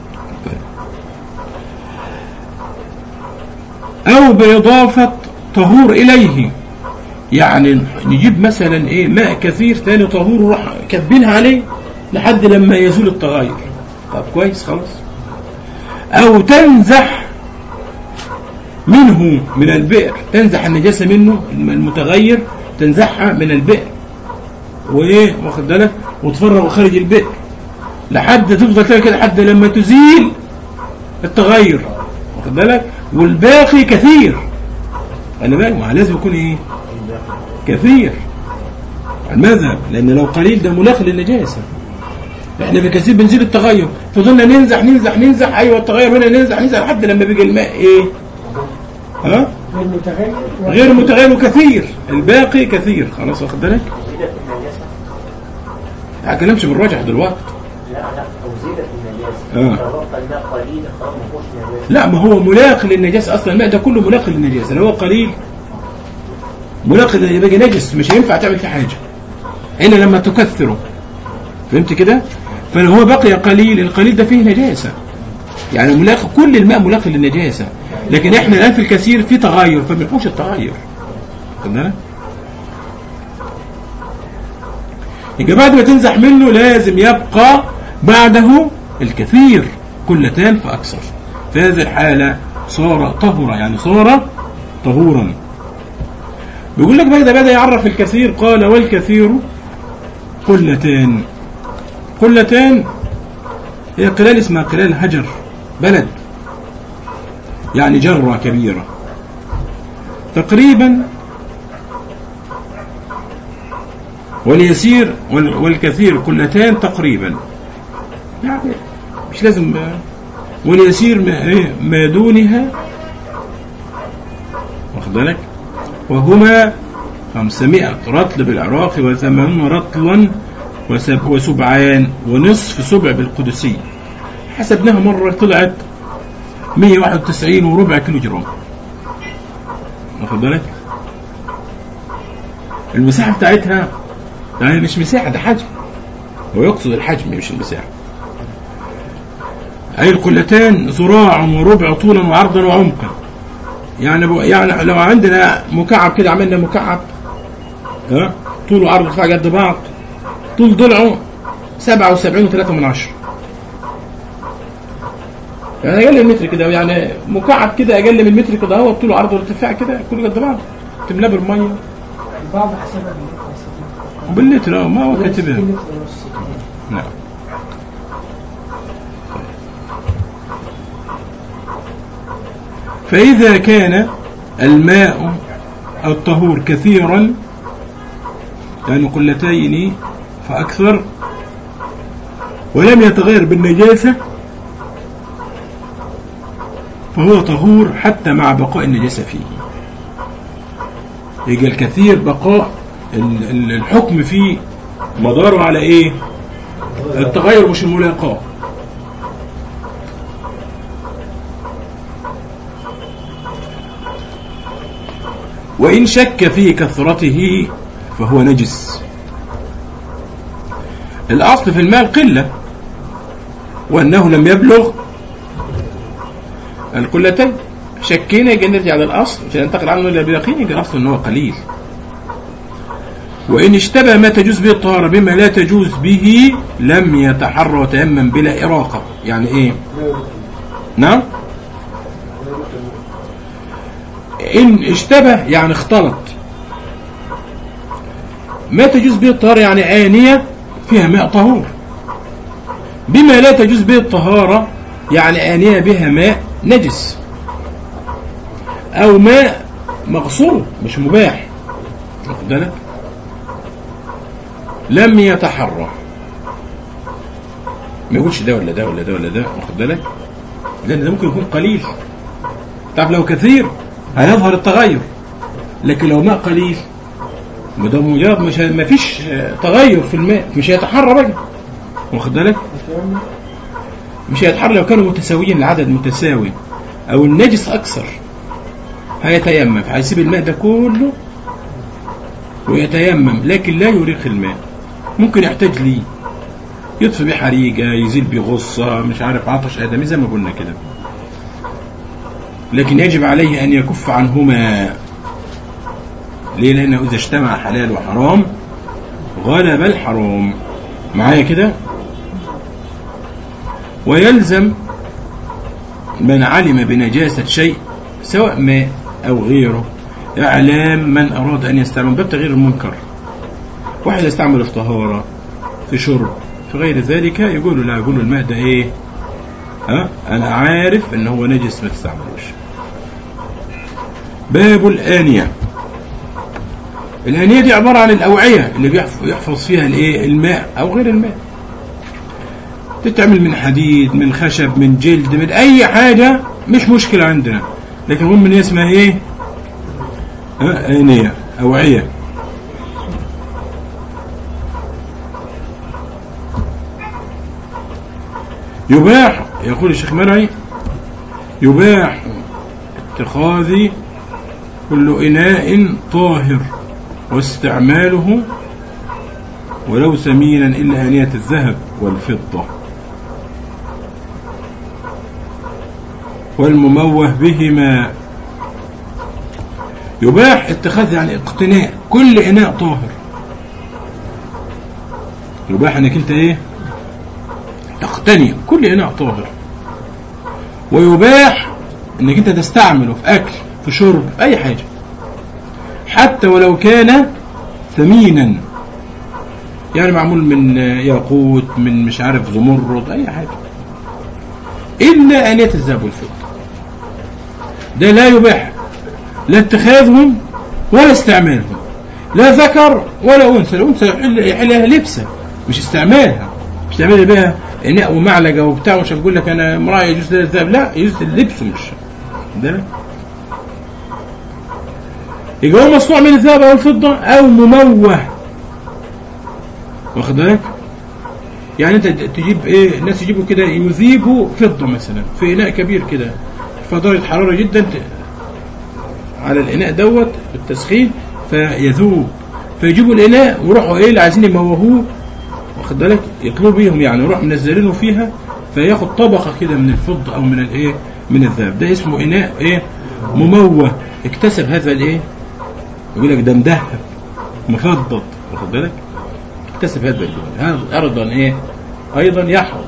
طيب. او باضافه طهور اليه يعني نجيب مثلا ايه ماء كثير تاني طهور وراح كاتبينها عليه لحد لما يزول التغير طب كويس خلاص او تنزح منه من البئر تنزح النجاسة منه المتغير تنزحها من البئر وايه واخد بالك وتفرغ خارج البئر لحد تفضل كده كده لحد لما تزيل التغير واخد بالك والباقي كثير خلي بالك ما لازم يكون ايه كثير على المذهب لان لو قليل ده ملاق للنجاسه احنا بكثير بنزيل التغير فضلنا ننزح ننزح ننزح ايوه التغير هنا ننزح ننزح لحد لما بيجي الماء ايه ها غير متغير غير متغير كثير الباقي كثير خلاص واخد بالك زيدت النجاسة ما هتكلمش بالراجح دلوقتي لا لا أو زيدت النجاسة آه. فبقى الماء قليل خلاص ما فيهوش نجاسة لا ما هو ملاق للنجاسه اصلا الماء ده كله ملاق للنجاسه لو هو قليل ملاق لل- يبقى نجس مش هينفع تعمل فيه حاجه هنا لما تكثره فهمت كده فلو هو بقي قليل القليل ده فيه نجاسه يعني ملاق كل الماء ملاق للنجاسه لكن احنا الان في الكثير في تغير فما يكونش التغير واخد بالك؟ يبقى بعد ما تنزح منه لازم يبقى بعده الكثير كلتان فأكثر في هذه الحالة صار طهرا يعني صار طهورا بيقول لك بقى ده بدأ يعرف الكثير قال والكثير قلتان قلتان هي قلال اسمها قلال هجر بلد يعني جرة كبيرة تقريبا واليسير وال- والكثير كلتان تقريبا يعني مش لازم واليسير ما, إيه؟ ما دونها واخد بالك وهما 500 رطل بالعراق وثمانون رطلا وسب وسبعان ونصف سبع بالقدسي حسبناها مرة طلعت 191 وربع كيلو جرام واخد بالك المساحة بتاعتها يعني مش مساحة ده حجم هو يقصد الحجم مش المساحة أي القلتان ذراع وربع طولا وعرضا وعمقا يعني بو يعني لو عندنا مكعب كده عملنا مكعب ها طوله وعرضه ارتفاع قد بعض طول ضلعه 77 و3 من عشرة يعني اقل من متر كده يعني مكعب كده اقل من متر كده هو طوله وعرضه وارتفاع كده كله قد بعض تملاه بالميه البعض حسبها باللتر باللتر اه ما هو كاتبها لتر ونص نعم فإذا كان الماء الطهور كثيرا يعني قلتين فأكثر ولم يتغير بالنجاسة فهو طهور حتى مع بقاء النجاسة فيه يجي الكثير بقاء ال- ال- الحكم فيه مداره على ايه التغير مش الملاقاة وإن شك في كثرته فهو نجس الأصل في الماء القلة وأنه لم يبلغ القلتين شكينا يجي نرجع للأصل مش هننتقل عنه إلا بيقين يجي الأصل أنه قليل وإن اشتبه ما تجوز به الطهارة بما لا تجوز به لم يتحرى وتيمم بلا إراقة يعني إيه نعم إن اشتبه يعني اختلط ما تجوز به الطهارة يعني آنية فيها ماء طهور بما لا تجوز به الطهارة يعني آنية بها ماء نجس أو ماء مغصوب مش مباح واخد بالك لم يتحرى ما يقولش ده ولا ده ولا ده ولا ده واخد بالك لأن ده ممكن يكون قليل تعرف لو كثير هيظهر التغير لكن لو ماء قليل ما ده مجرد مش ما فيش تغير في الماء مش هيتحرى بقى واخد بالك التيمم مش هيتحرى لو كانوا متساويين العدد متساوي او النجس اكثر هيتيمم هيسيب الماء ده كله ويتيمم لكن لا يريق الماء ممكن يحتاج ليه يطفي بيه حريقة يزيل بيه غصة مش عارف عطش آدمي زي ما قلنا كده لكن يجب عليه أن يكف عنهما ليه لأنه إذا اجتمع حلال وحرام غلب الحرام معايا كده ويلزم من علم بنجاسة شيء سواء ماء أو غيره إعلام من أراد أن يستعمل باب تغيير المنكر واحد يستعمل في طهارة في شرب في غير ذلك يقول له لا يقول له الماء ده إيه ها أنا عارف إن هو نجس ما تستعملوش باب الآنية الآنية دي عبارة عن الأوعية اللي بيحف- يحفظ فيها الإيه الماء أو غير الماء تتعمل من حديد من خشب من جلد من أي حاجة مش مشكلة عندنا لكن المهم إن هي اسمها إيه ها، آنية أوعية يباح يقول الشيخ مرعي يباح اتخاذ كل إناء طاهر واستعماله ولو ثمينا إلا آنية الذهب والفضة والمموه بهما يباح اتخاذ يعني اقتناء كل إناء طاهر يباح انك انت ايه تقتني كل إناء طاهر ويباح انك انت تستعمله في اكل في شرب في اي حاجة حتى ولو كان ثمينا يعني معمول من ياقوت من مش عارف زمرد اي حاجة الا انية الذهب والفضة ده لا يباح لا اتخاذهم ولا استعمالهم لا ذكر ولا انثى الانثى يحل يحلها لبسه مش استعمالها مش تعملها بها اناء ومعلقه وبتاع مش هتقول لك انا امراه يجوز لها الذهب لا يجوز اللبس مش ده يبقى هو مصنوع من الذهب او الفضه او مموه واخد بالك يعني انت تجيب ايه الناس يجيبوا كده يذيبوا فضه مثلا في اناء كبير كده فدرجه حراره جدا ت- على الاناء دوت بالتسخين فيذوب فيجيبوا الاناء ويروحوا ايه اللي عايزين يموهوه واخد بالك يطلبوا بيهم يعني يروح منزلينه فيها فياخد طبقه كده من الفضه او من الايه من الذهب ده اسمه اناء ايه مموه اكتسب هذا الايه يقول لك ده مذهب مفضل واخد بالك اكتسب هذا اللون هذا ارضا ايه ايضا يحرم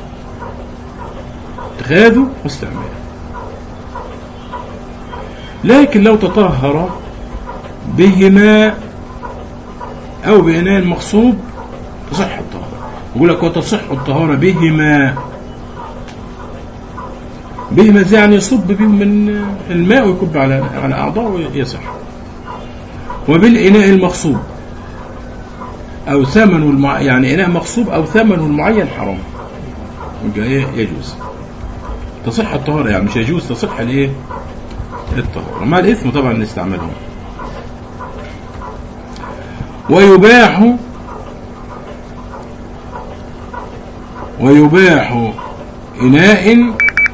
اتخاذه واستعماله لكن لو تطهر بهما او بإناء مغصوب تصح الطهارة يقول لك وتصح الطهارة بهما بهما زي يعني يصب بهم من الماء ويكب على على أعضاء ويصح وبالإناء المغصوب أو ثمنه المع... يعني إناء مغصوب أو ثمنه المعين حرام يبقى إيه يجوز تصح الطهارة يعني مش يجوز تصح الإيه الطهارة مع الإثم طبعا نستعملهم ويباح ويباح إناء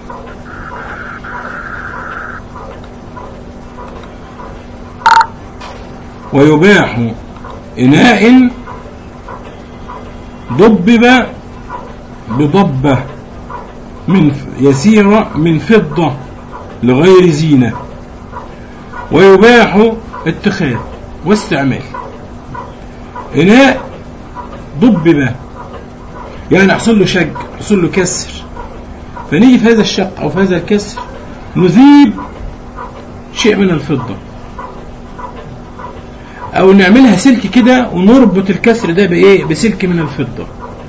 ويباح إناء ضبب بضبة من يسيرة من فضة لغير زينة ويباح اتخاذ واستعمال إناء ضبب يعني حصل له شق حصل له كسر فنيجي في هذا الشق أو في هذا الكسر نذيب شيء من الفضة أو نعملها سلك كده ونربط الكسر ده بإيه بسلك من الفضة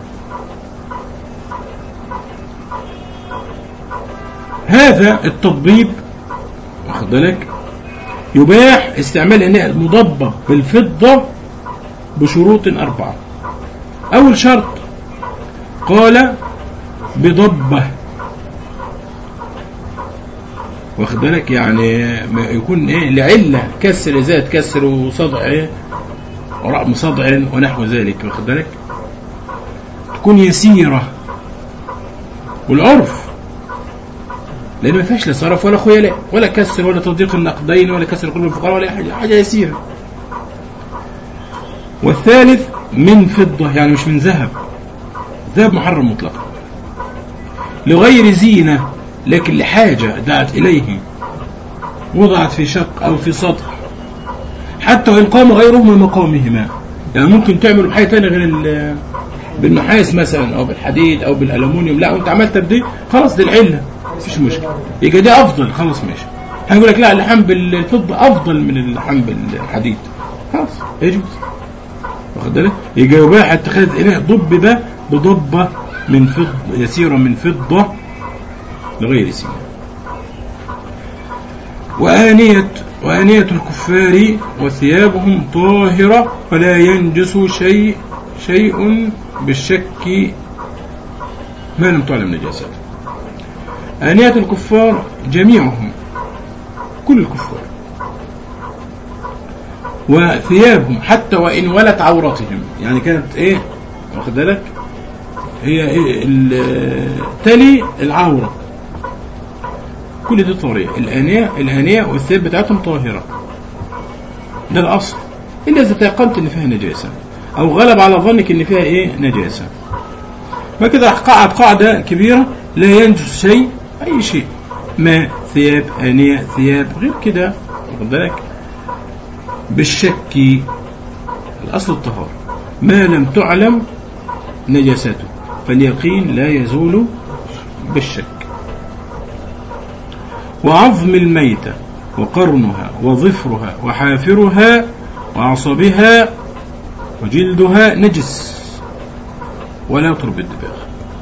هذا التطبيب واخد بالك يباح استعمال إناء المضبب بالفضة بشروط أربعة أول شرط قال بضبة واخد بالك يعني ما يكون ايه لعلة كسر ذات كسر وصدع ايه ورقم صدع ونحو ذلك واخد بالك تكون يسيرة والعرف لأن ما فيهاش لا صرف ولا خيلاء ولا كسر ولا تضييق النقدين ولا كسر قلوب الفقراء ولا أي حاجة حاجة يسيرة والثالث من فضة يعني مش من ذهب ذهب محرم مطلقا لغير زينة لكن لحاجة دعت إليه وضعت في شق أو في سطح حتى وإن قام غيره من مقامهما يعني ممكن تعمل حاجة تانية غير ال- بالنحاس مثلا أو بالحديد أو بالألمونيوم لا وأنت عملت بدي خلاص دي العلة مفيش مشكلة يبقى ده أفضل خلاص ماشي هنقول لك لا اللحام بالفضة أفضل من اللحام بالحديد خلاص يجوز واخد بالك يبقى يباح اتخاذ إناء ضبب بضبة من فضة يسيرة من فضة لغير سنة وآنية وآنية الكفار وثيابهم طاهرة ولا ينجس شيء شيء بالشك ما لم تعلم نجاسته آنية الكفار جميعهم كل الكفار وثيابهم حتى وإن ولت عورتهم يعني كانت إيه واخد بالك هي إيه ال- تلي العورة كل دي طارئة الآنية الآنية والثياب بتاعتهم طاهرة ده الأصل إلا إذا تيقنت إن فيها نجاسة أو غلب على ظنك إن فيها إيه نجاسة فكده قاعد قاعدة كبيرة لا ينجس شيء أي شيء ماء ثياب آنية ثياب غير كده واخد بالك بالشك الأصل الطهارة ما لم تعلم نجاسته فاليقين لا يزول بالشك وعظم الميتة وقرنها وظفرها وحافرها وعصبها وجلدها نجس ولا يطرب الدباغ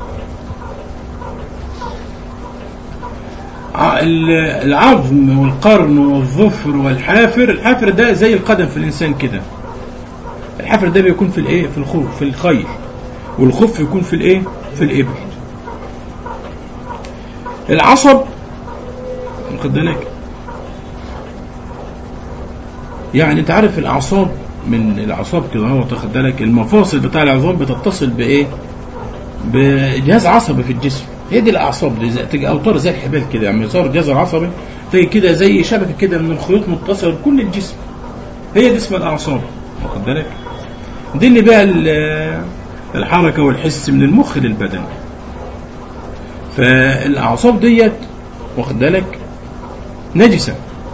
ع- ال- العظم والقرن والظفر والحافر الحافر ده زي القدم في الإنسان كده الحافر ده بيكون في الايه في الخوف في الخيل والخف يكون في الايه في الإبل العصب واخد بالك يعني انت عارف الاعصاب من الاعصاب كده هو تاخد بالك المفاصل بتاع العظام بتتصل بايه بجهاز عصبي في الجسم هي دي الاعصاب دي زي تيجي اوتار زي الحبال كده يعني صار الجهاز العصبي تيجي كده زي شبكه كده من الخيوط متصله بكل الجسم هي دي اسمها الاعصاب واخد بالك دي اللي بقى ال- الحركه والحس من المخ للبدن فالاعصاب ديت واخد بالك نجسه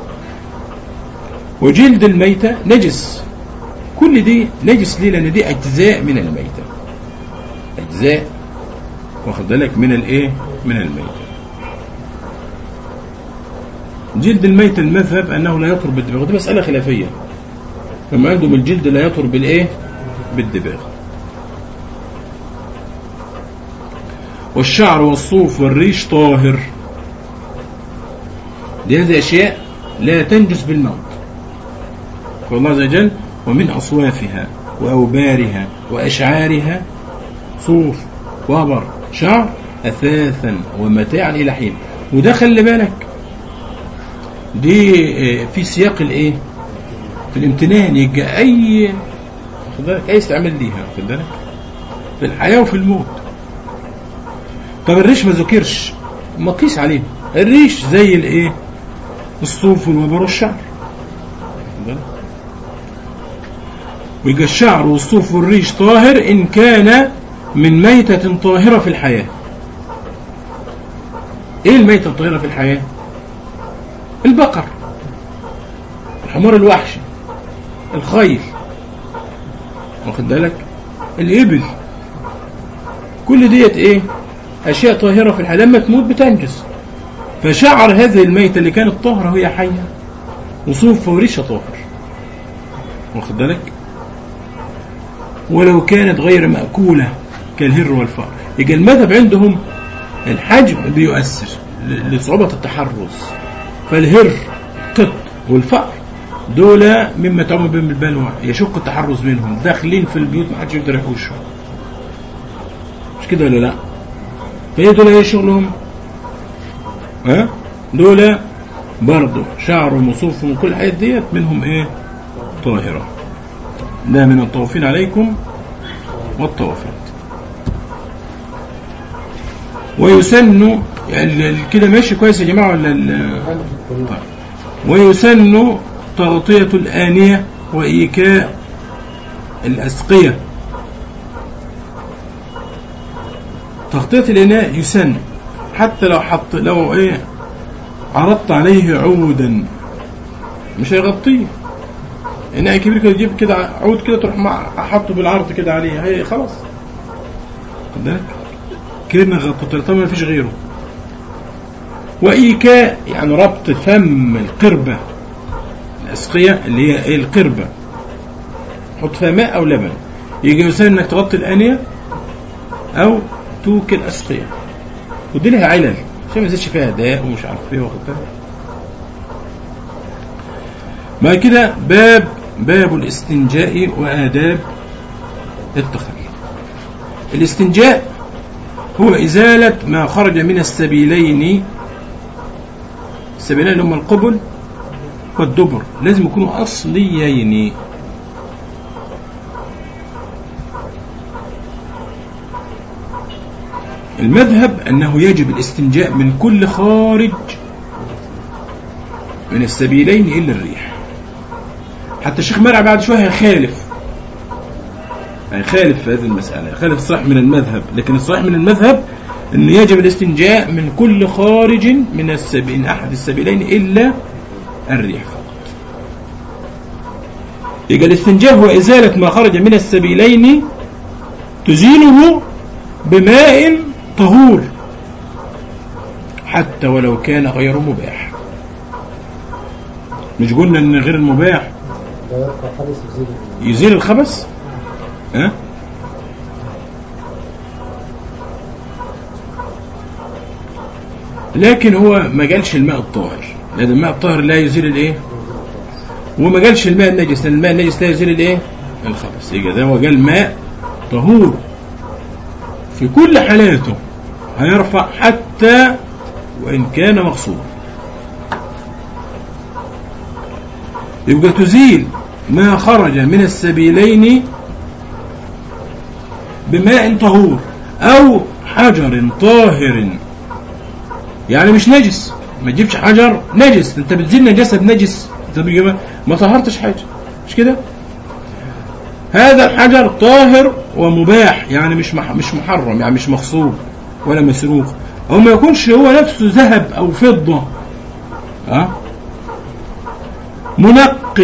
وجلد الميتة نجس كل دي نجس ليه لأن دي أجزاء من الميتة أجزاء واخد بالك من الإيه من الميتة جلد الميتة المذهب أنه لا يطر بالدباغ دي مسألة خلافية فما عندهم الجلد لا يطر بالإيه بالدباغ والشعر والصوف والريش طاهر دي هذه أشياء لا تنجس بالموت والله عز وجل ومن أصوافها وأوبارها وأشعارها صوف وبر شعر أثاثا ومتاعا إلى حين وده خلي بالك دي آه، في سياق الايه في الامتنان يجي اي خد بالك اي استعمال ليها خد بالك في الحياه وفي الموت طب الريش ما ذكرش ما قيس عليه الريش زي الايه الصوف والوبر والشعر خد بالك؟ ويجي الشعر والصوف والريش طاهر ان كان من ميتة طاهرة في الحياة ايه الميتة الطاهرة في الحياة البقر الحمار الوحشي الخيل واخد بالك الإبل كل ديت ايه اشياء طاهرة في الحياة لما تموت بتنجس فشعر هذه الميتة اللي كانت طاهرة وهي حية وصوف وريشة طاهر واخد بالك ولو كانت غير مأكولة كالهر والفأر يبقى المذهب عندهم الحجم بيؤثر ل- لصعوبة التحرز فالهر قط والفأر دول مما تعم بهم البلوى يشق التحرز منهم داخلين في البيوت ما حدش يقدر يحوشهم مش كده ولا لا فايه دول ايه شغلهم ها دول برضه شعرهم وصوفهم وكل الحاجات ديت منهم ايه طاهرة لا من الطوافين عليكم والطوافات ويسن يعني ال- كده ماشي كويس يا جماعة ولا ال- طيب. ويسن تغطية الآنية وإيكاء الأسقية تغطية الإناء يسن حتى لو حط لو إيه عرضت عليه عودا مش هيغطيه إناء كبير كده تجيب كده عود كده تروح مع حطه بالعرض كده عليه هي خلاص خد بالك كده غطيته طبعا ما فيش غيره وإيكاء يعني ربط فم القربة الأسقية اللي هي إيه القربة حط فيها ماء أو لبن يجي يسهل إنك تغطي الآنية أو توكل أسقية ودي لها علل عشان ما يزيدش فيها داء ومش عارف ايه واخد بالك بعد كده باب باب الاستنجاء وآداب التخلي الاستنجاء هو إزالة ما خرج من السبيلين السبيلين اللي هما القبل والدبر لازم يكونوا أصليين المذهب أنه يجب الاستنجاء من كل خارج من السبيلين إلا الريح حتى الشيخ مرعي بعد شوية هيخالف هيخالف في هذه المسألة يخالف الصحيح من المذهب لكن الصحيح من المذهب أنه يجب الاستنجاء من كل خارج من السبيل أحد السبيلين إلا الريح فقط يبقى الاستنجاء هو إزالة ما خرج من السبيلين تزيله بماء طهور حتى ولو كان غير مباح مش قلنا ان غير المباح لا يرفع حدث يزيد يزيل الخبث ها لكن هو ما قالش الماء الطاهر لان الماء الطاهر لا يزيل الايه وما قالش الماء النجس لان الماء النجس لا يزيل الايه الخبث يبقى ده هو قال ماء طهور في كل حالاته هيرفع حتى وان كان مغصوبا يبقى تزيل ما خرج من السبيلين بماء طهور او حجر طاهر يعني مش نجس ما تجيبش حجر نجس انت بتزيل نجاسه بنجس انت بتجيبها- ما طهرتش حاجه مش كده هذا الحجر طاهر ومباح يعني مش مح مش محرم يعني مش مغصوب ولا مسروق او ما يكونش هو نفسه ذهب او فضه ها منق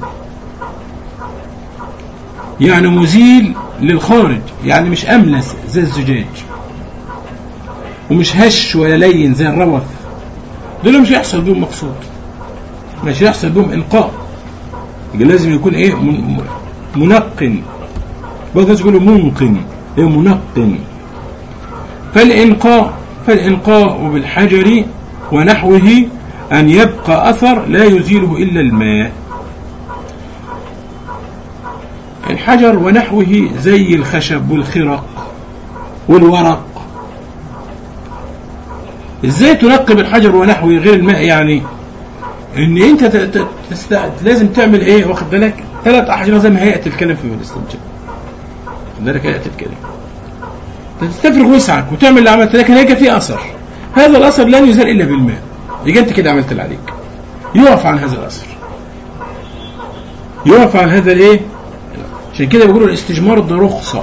يعني مزيل للخارج يعني مش أملس زي الزجاج ومش هش ولا لين زي الروث دول مش هيحصل بيهم مقصود مش هيحصل بيهم إنقاء يبقى لازم يكون إيه من- م- منق بعض الناس يقولوا منقن إيه منق فالإنقاء فالإنقاء بالحجر ونحوه أن يبقى أثر لا يزيله إلا الماء الحجر ونحوه زي الخشب والخرق والورق ازاي تنقب الحجر ونحوه غير الماء يعني ان انت ت- ت- تست... لازم تعمل ايه واخد بالك ثلاث احجار زي ما هيئه الكلام في الاستنجاء واخد بالك هيئه الكلام تستفرغ وسعك وتعمل اللي عملت لكن هيجي في اثر هذا الاثر لن يزال الا بالماء يبقى انت كده عملت اللي عليك يقف عن هذا الاثر يقف عن هذا الايه عشان كده بيقولوا الاستجمار ده رخصه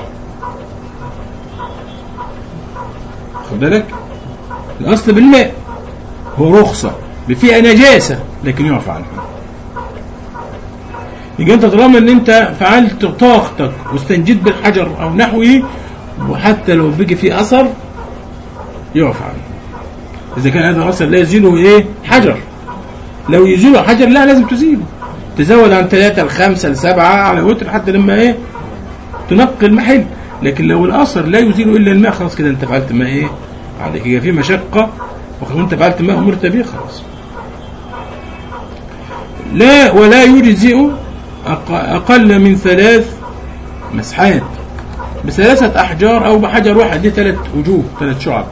خد بالك الاصل بالماء هو رخصه فيها نجاسه لكن يعفى عنها يبقى انت طالما ان انت فعلت طاقتك واستنجيت بالحجر او نحوه وحتى لو بيجي فيه اثر يعفى عنه اذا كان هذا الاثر لا يزيله ايه حجر لو يزيله حجر لا لازم تزيله تزود عن ثلاثة لخمسة لسبعة على وتر حتى لما ايه تنقي المحل لكن لو الاثر لا يزيل الا الماء خلاص كده انت فعلت ما ايه عليك يبقى في مشقة وانت فعلت ما امرت به خلاص لا ولا يجزئ أق- اقل من ثلاث مسحات بثلاثة احجار او بحجر واحد دي ثلاث وجوه ثلاث شعب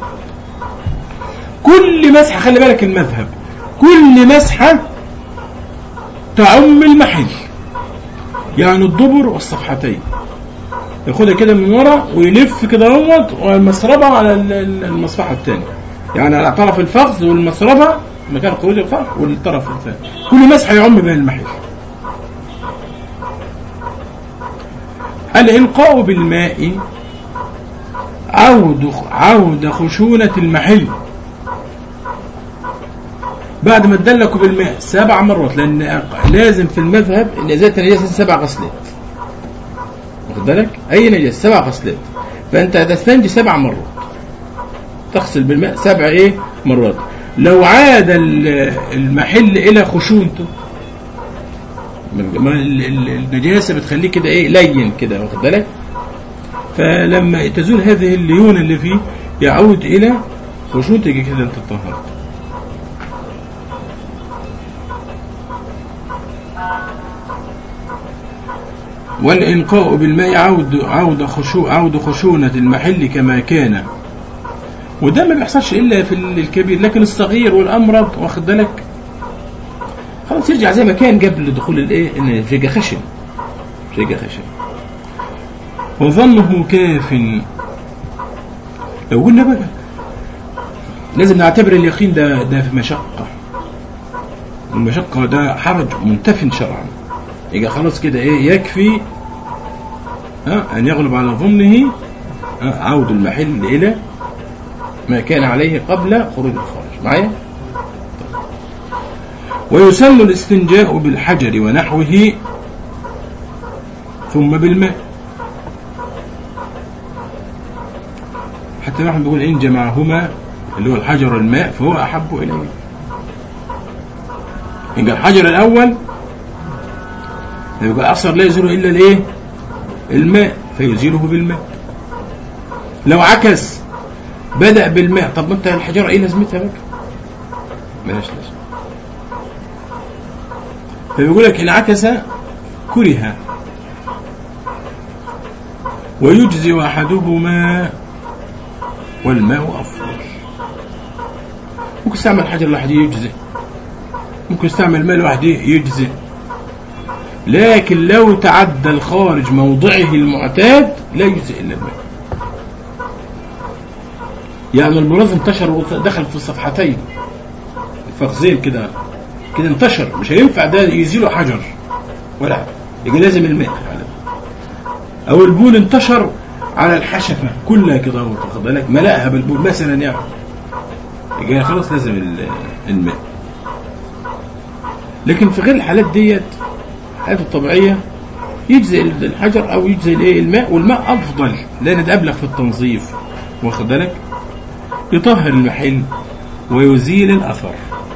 كل مسحة خلي بالك المذهب كل مسحة تعم المحل يعني الدبر والصفحتين ياخدها كده من ورا ويلف كده اهوت والمسربة على ال- ال- المصفحة الثانية يعني على طرف الفخذ والمسربة مكان خروج الفخذ والطرف الثاني كل مسحة يعم بها المحل الإلقاء بالماء عود عود خشونة المحل بعد ما تدلكوا بالماء سبع مرات لأن لازم في المذهب إن إزالة النجاسة سبع غسلات واخد بالك أي نجاسة سبع غسلات فأنت هتستنجي سبع مرات تغسل بالماء سبع إيه مرات لو عاد ال- المحل إلى خشونته ما ال- ال- النجاسة بتخليه كده إيه لين كده واخد بالك فلما تزول هذه الليونة اللي فيه يعود إلى خشونته يجي كده أنت طهرت والإنقاء بالماء عود عود خشو عود خشونة المحل كما كان وده ما بيحصلش إلا في الكبير لكن الصغير والأمرض واخد بالك خلاص يرجع زي ما كان قبل دخول الإيه إن فيجا خشن فيجا خشن وظنه كاف لو قلنا بقى لازم نعتبر اليقين ده ده في مشقة المشقة ده حرج منتف شرعا يبقى خلاص كده ايه يكفي ها ان يغلب على ظنه ها، عود المحل الى ما كان عليه قبل خروج الخارج معايا طيب. ويسن الاستنجاء بالحجر ونحوه ثم بالماء حتى نحن بيقول إن جمعهما اللي هو الحجر والماء فهو أحب إليه يبقى الحجر الأول يبقى الأثر لا يزيله إلا الإيه؟ الماء فيزيله بالماء لو عكس بدأ بالماء طب ما انت الحجارة ايه لازمتها بقى؟ ملهاش لازمة فبيقول لك إن عكس كره ويجزي أحدهما والماء أفضل ممكن استعمل حجر لوحده يجزي ممكن استعمل ماء لوحده يجزي لكن لو تعدى الخارج موضعه المعتاد لا يجزي إلا الماء يعني المرض انتشر ودخل في الصفحتين الفخذين كده كده انتشر مش هينفع ده يزيله حجر ولا حاجة. يبقى لازم الماء او البول انتشر على الحشفة كلها كده اهو واخد بالك ملأها بالبول مثلا يعني يبقى خلاص لازم ال- الماء لكن في غير الحالات ديت الحالات الطبيعية يجزي الحجر او يجزي الايه الماء والماء افضل لان ده ابلغ في التنظيف واخد بالك يطهر المحل ويزيل الاثر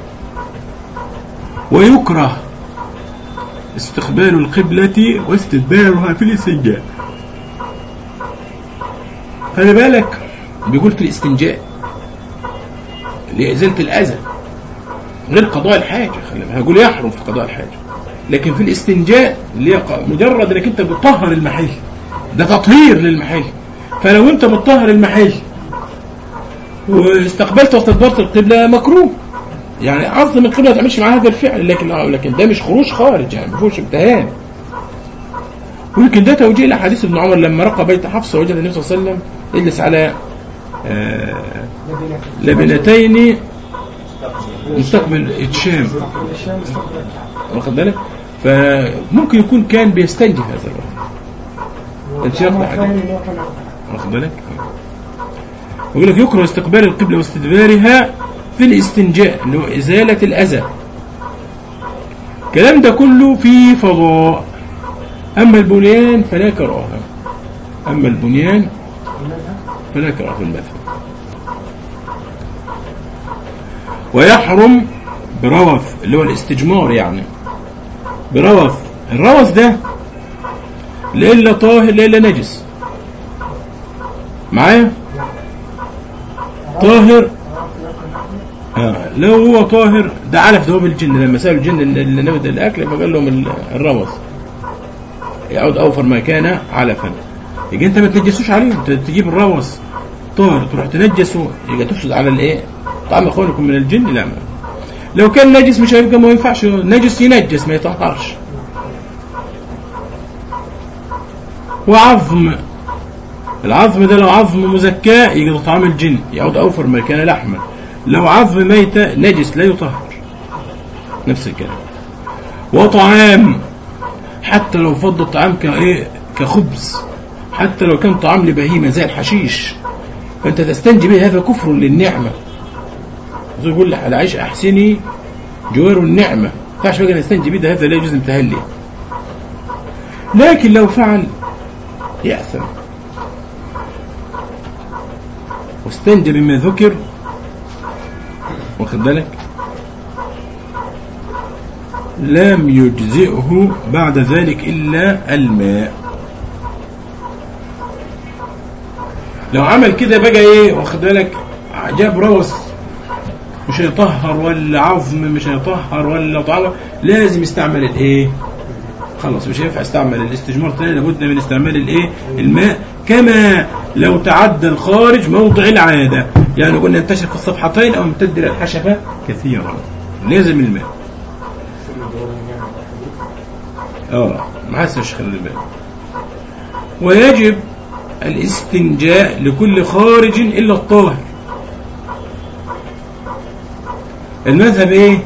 ويكره استقبال القبلة واستدبارها في الاستنجاء خلي بالك بيقول في الاستنجاء لإزالة الأذى غير قضاء الحاجة خلي بالك هيقول يحرم في قضاء الحاجة لكن في الاستنجاء اللي هي ق- مجرد انك انت بتطهر المحل ده تطهير للمحل فلو انت بتطهر المحل واستقبلت واستدبرت القبلة مكروه يعني عظم القبلة ما تعملش معاها هذا الفعل لكن لكن ده مش خروج خارج يعني ما فيهوش امتهان ويمكن ده توجيه لحديث ابن عمر لما رقى بيت حفصة وجد النبي صلى الله عليه وسلم يجلس على آه، لبنتين مستقبل الشام واخد بالك فممكن يكون كان بيستنجي في هذا الوقت انت يطلع حاجة. واخد بالك يقول لك يكره استقبال القبلة واستدبارها في الاستنجاء اللي هو إزالة الأذى الكلام ده كله في فضاء أما البنيان فلا كراهة أما البنيان فلا كراهة في المذهب ويحرم بروث اللي هو الاستجمار يعني بروث الروث ده لا إلا طاهر لا إلا نجس معايا طاهر آه. لو هو طاهر ده علف ذوب الجن لما سألوا الجن اللي نبت الأكل فقال لهم ال- الروث يعود أوفر ما كان علفا يجي أنت ما تنجسوش عليهم ت- تجيب الروث طاهر تروح تنجسه يبقى تفسد على الإيه طعم إخوانكم من الجن لا ما. لو كان نجس مش هيبقى ما ينفعش نجس ينجس ما يطهرش وعظم العظم ده لو عظم مزكاه يجي طعام الجن يعود أوفر ما كان لحما لو عظم ميتة نجس لا يطهر نفس الكلام وطعام حتى لو فض الطعام كايه كخبز حتى لو كان طعام لبهيمة زي الحشيش فأنت تستنجي به هذا كفر للنعمة زي يقول لك على عيش أحسني جوار النعمة ما ينفعش بقى نستنجي به ده هذا لا يجوز امتهال ليه لكن لو فعل يأثم واستنجى بما ذكر واخد بالك لم يجزئه بعد ذلك إلا الماء لو عمل كده بقى ايه واخد بالك جاب روث مش هيطهر ولا عظم مش هيطهر ولا طعام لازم يستعمل الايه خلاص مش هينفع استعمل الاستجمار تاني لابد من استعمال الايه الماء كما لو تعدى الخارج موضع العاده يعني قلنا ينتشر في الصفحتين او يمتد الى الحشفه كثيرا لازم الماء اه ما حسش خلي بالك ويجب الاستنجاء لكل خارج الا الطاهر المذهب ايه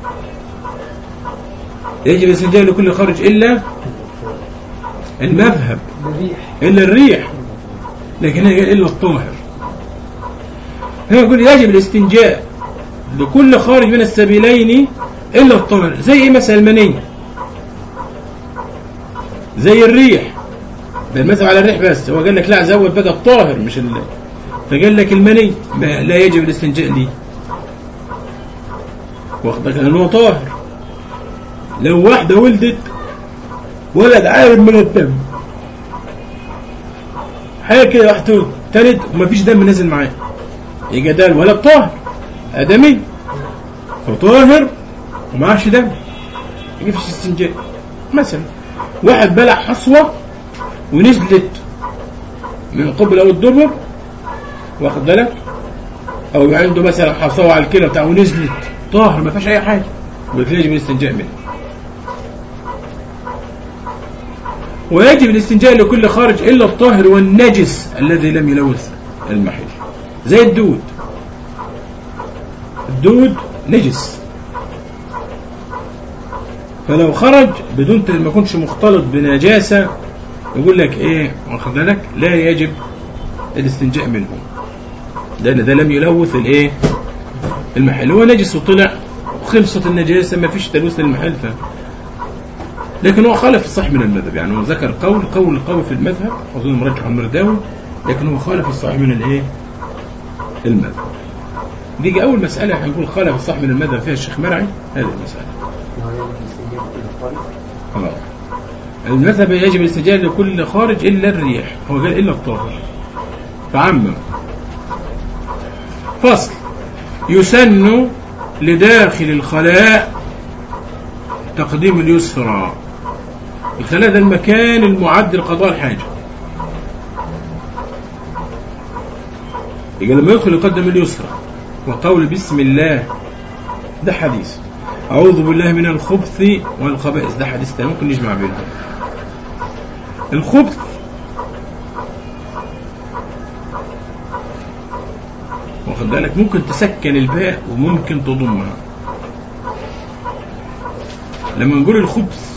يجب الاستنجاء لكل خارج الا المذهب الريح الا الريح لكن هي الا الطاهر هنا يقول يجب الاستنجاء لكل خارج من السبيلين الا الطاهر زي ايه مثلا المني زي الريح ده المذهب على الريح بس هو قال لك لا زود بقى الطاهر مش ال... فقال لك المني ما- لا يجب الاستنجاء ليه واخد بالك لانه طاهر لو واحده ولدت ولد عارب من الدم حاجه كده واحده تلد ومفيش دم نازل معاه يبقى ده الولد طاهر ادمي وطاهر ومعهش دم يجي في استنجاء مثلا واحد بلع حصوه ونزلت من قبل او الدبر واخد بالك او عنده مثلا حصوه على الكلى بتاعه ونزلت طاهر ما فيهاش اي حاجه يبقى يجب الاستنجاء منه ويجب الاستنجاء لكل خارج الا الطاهر والنجس الذي لم يلوث المحل زي الدود الدود نجس فلو خرج بدون ت- ما يكونش مختلط بنجاسة يقول لك ايه واخد بالك لا يجب الاستنجاء منه لان ده لم يلوث الايه المحل هو نجس وطلع وخلصت النجاسة ما فيش تلوث للمحل ف... لكن هو خالف الصح من المذهب يعني هو ذكر قول قول القوي في المذهب اظن مرجح المرداوي لكن هو خالف الصح من الايه المذهب دي اول مساله هنقول خالف الصح من المذهب فيها الشيخ مرعي هذه المساله خلاص المذهب يجب الاستجابه لكل خارج الا الريح هو قال الا الطاهر فعمم فصل يسن لداخل الخلاء تقديم اليسرى الخلاء ده المكان المعد لقضاء الحاجة يبقى لما يدخل يقدم اليسرى وقول بسم الله ده حديث أعوذ بالله من الخبث والخبائث ده حديث تاني ممكن نجمع بينهم الخبث واخد بالك ممكن تسكن الباء وممكن تضمها لما نقول الخبث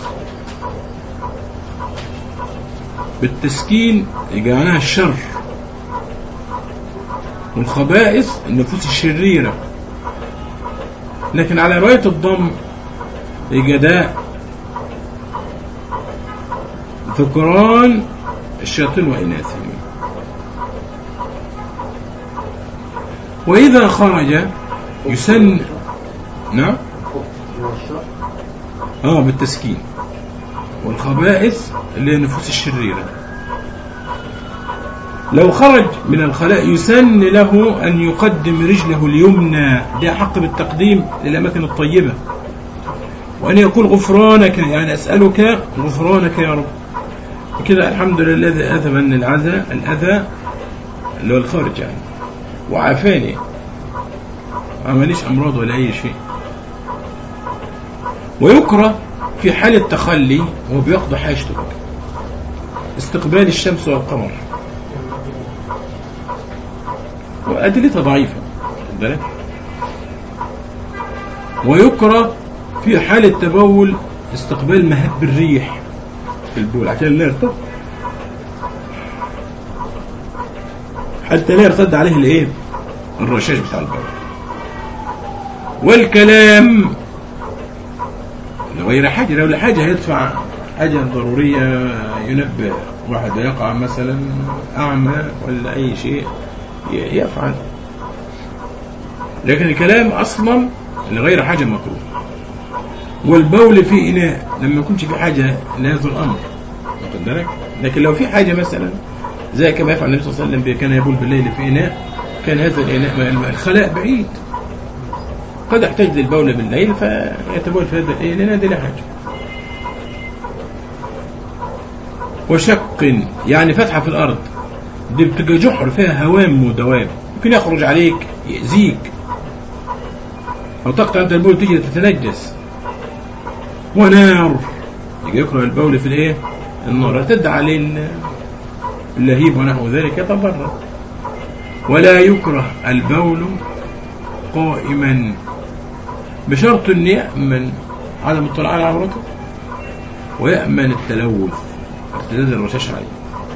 بالتسكين يبقى معناها الشر والخبائث النفوس الشريرة لكن على رواية الضم يبقى ده ذكران الشياطين وإناثهم وإذا خرج يسن نعم هو الشر اه بالتسكين والخبائث اللي هي النفوس الشريرة لو خرج من الخلاء يسن له أن يقدم رجله اليمنى ده حق بالتقديم للأماكن الطيبة وأن يقول غفرانك يعني أسألك غفرانك يا رب وكده الحمد لله الذي أذهب أن العذى الأذى اللي هو الخارج يعني وعافاني ما عمليش أمراض ولا أي شيء ويكره في حال التخلي وهو بيقضي حاجته بقى. استقبال الشمس والقمر وأدلتها ضعيفة خد بالك ويكره في حال التبول استقبال مهب الريح في البول عشان لا يرتد حتى لا يرتد عليه الايه الرشاش بتاع البول والكلام لغير حاجة لو لحاجة هيدفع حاجة ضرورية ينبه واحد يقع مثلا أعمى ولا أي شيء ي- يفعل لكن الكلام أصلا لغير حاجة مكروه والبول في إناء لما يكونش في حاجة لهذا الأمر واخد بالك لكن لو في حاجة مثلا زي كما يفعل النبي صلى الله عليه وسلم كان يبول بالليل في إناء كان هذا الإناء ما- الخلاء بعيد قد يحتاج للبول بالليل فيتبول في هذا الايه لان هذه لا حاجه وشق يعني فتحه في الارض دي بتبقى جحر فيها هوام ودواب ممكن يخرج عليك يأذيك او تقطع انت البول تيجي تتنجس ونار يجي يكره البول في الايه النار ارتد عليه ال- اللهيب ونحو ذلك يتبرد ولا يكره البول قائما بشرط ان يأمن عدم الاطلاع على عورته ويأمن التلوث ارتداد الرشاش عليه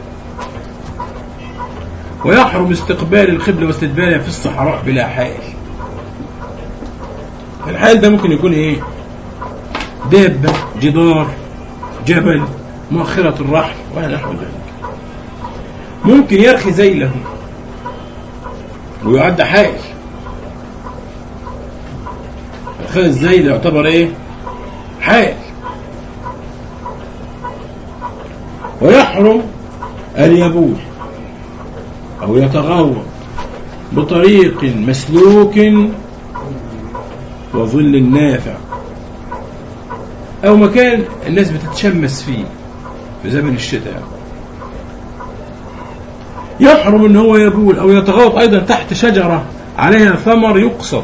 ويحرم استقبال القبلة واستدبارها في الصحراء بلا حائل الحائل ده ممكن يكون ايه دابة جدار جبل مؤخرة الرحل ونحو ذلك ممكن يرخي ذيله ويعد حائل الخيل الزايد يعتبر ايه حائل ويحرم أن يبول أو يتغوط بطريق مسلوك وظل نافع أو مكان الناس بتتشمس فيه في زمن الشتاء يحرم ان هو يبول او يتغوط ايضا تحت شجرة عليها ثمر يقصد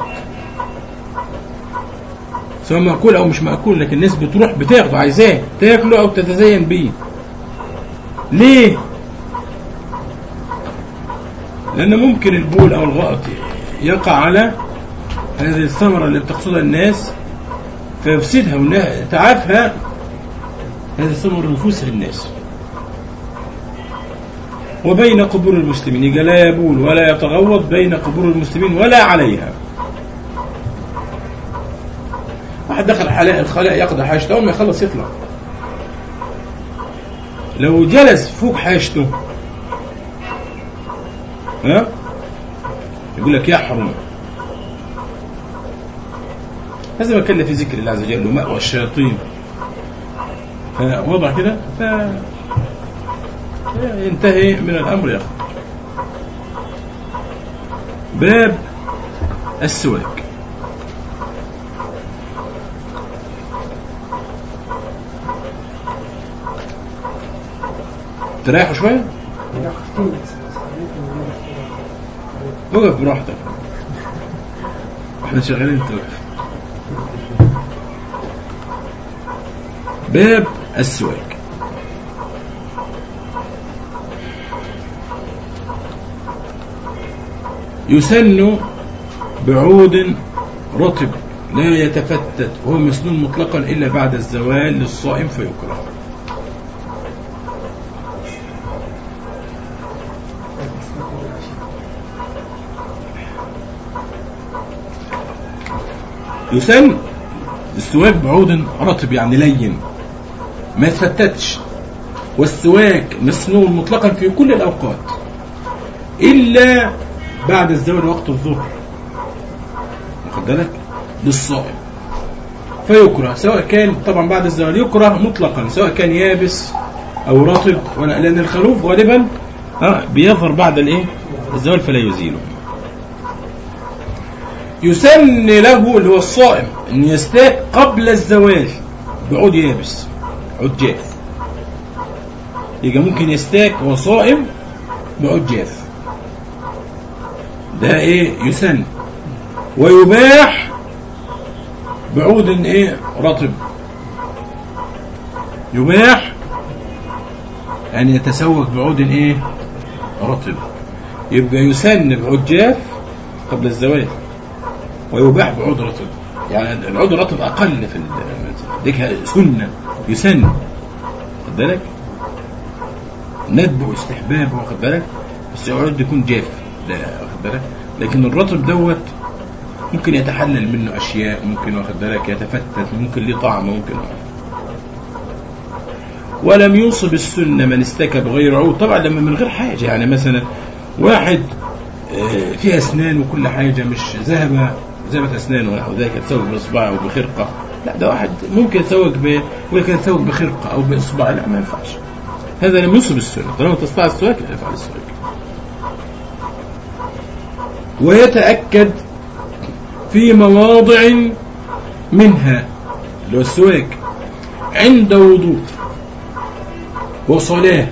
سواء مأكول او مش مأكول لكن الناس بتروح بتاخده عايزاه تاكله او تتزين بيه ليه لان ممكن البول او الغائط يقع على هذه الثمرة اللي بتقصدها الناس فيفسدها وتعافها هذه الثمرة نفوس الناس وبين قبور المسلمين يبقى لا يبول ولا يتغوط بين قبور المسلمين ولا عليها واحد دخل حلاق الخلاء يقضي حاجته اول ما يخلص يطلع لو جلس فوق حاجته ها يقول لك يحرم هذا ما كان في ذكر الله عز وجل ومأوى الشياطين فوضع كده ف ينتهي من الأمر يخرج باب السواك تريحوا شويه وقف براحتك احنا شغالين توقف باب السواك يسن بعود رطب لا يتفتت وهو مسنون مطلقا إلا بعد الزوال للصائم فيكره يسن السواك بعود رطب يعني لين ما يتفتتش والسواك مسنون مطلقا في كل الأوقات إلا بعد الزوال وقت الظهر واخد بالك للصائم فيكره سواء كان طبعا بعد الزوال يكره مطلقا سواء كان يابس او رطب ولا لان الخروف غالبا آه، بيظهر بعد الايه الزوال فلا يزيله يسن له اللي هو الصائم ان يستاك قبل الزوال بعود يابس عود جاف يبقى ممكن يستاك وهو صائم بعود جاف ده ايه يسن ويباح بعود ايه رطب يباح ان يتسوق بعود ايه رطب يبقى يسن بعود جاف قبل الزواج ويباح بعود رطب يعني العود الرطب اقل في ال- ديك سنه يسن خد بالك ندب واستحباب واخد بالك بس العود يكون جاف لا واخد بالك لكن الرطب دوت ممكن يتحلل منه اشياء ممكن واخد بالك يتفتت ممكن ليه طعم ممكن ولم يوصب السنه من استكى بغير عود طبعا لما من غير حاجه يعني مثلا واحد آه، فيه اسنان وكل حاجه مش ذهب ذهبت اسنانه ونحو ذلك يتسوق باصبعه او بخرقه لا ده واحد ممكن يتسوق ب ممكن يتسوق بخرقه او باصبع لا ما ينفعش هذا لم يوصب السنه طالما تستطيع السواك افعل السواك ويتاكد في مواضع منها اللي هو السواك عند وضوء وصلاة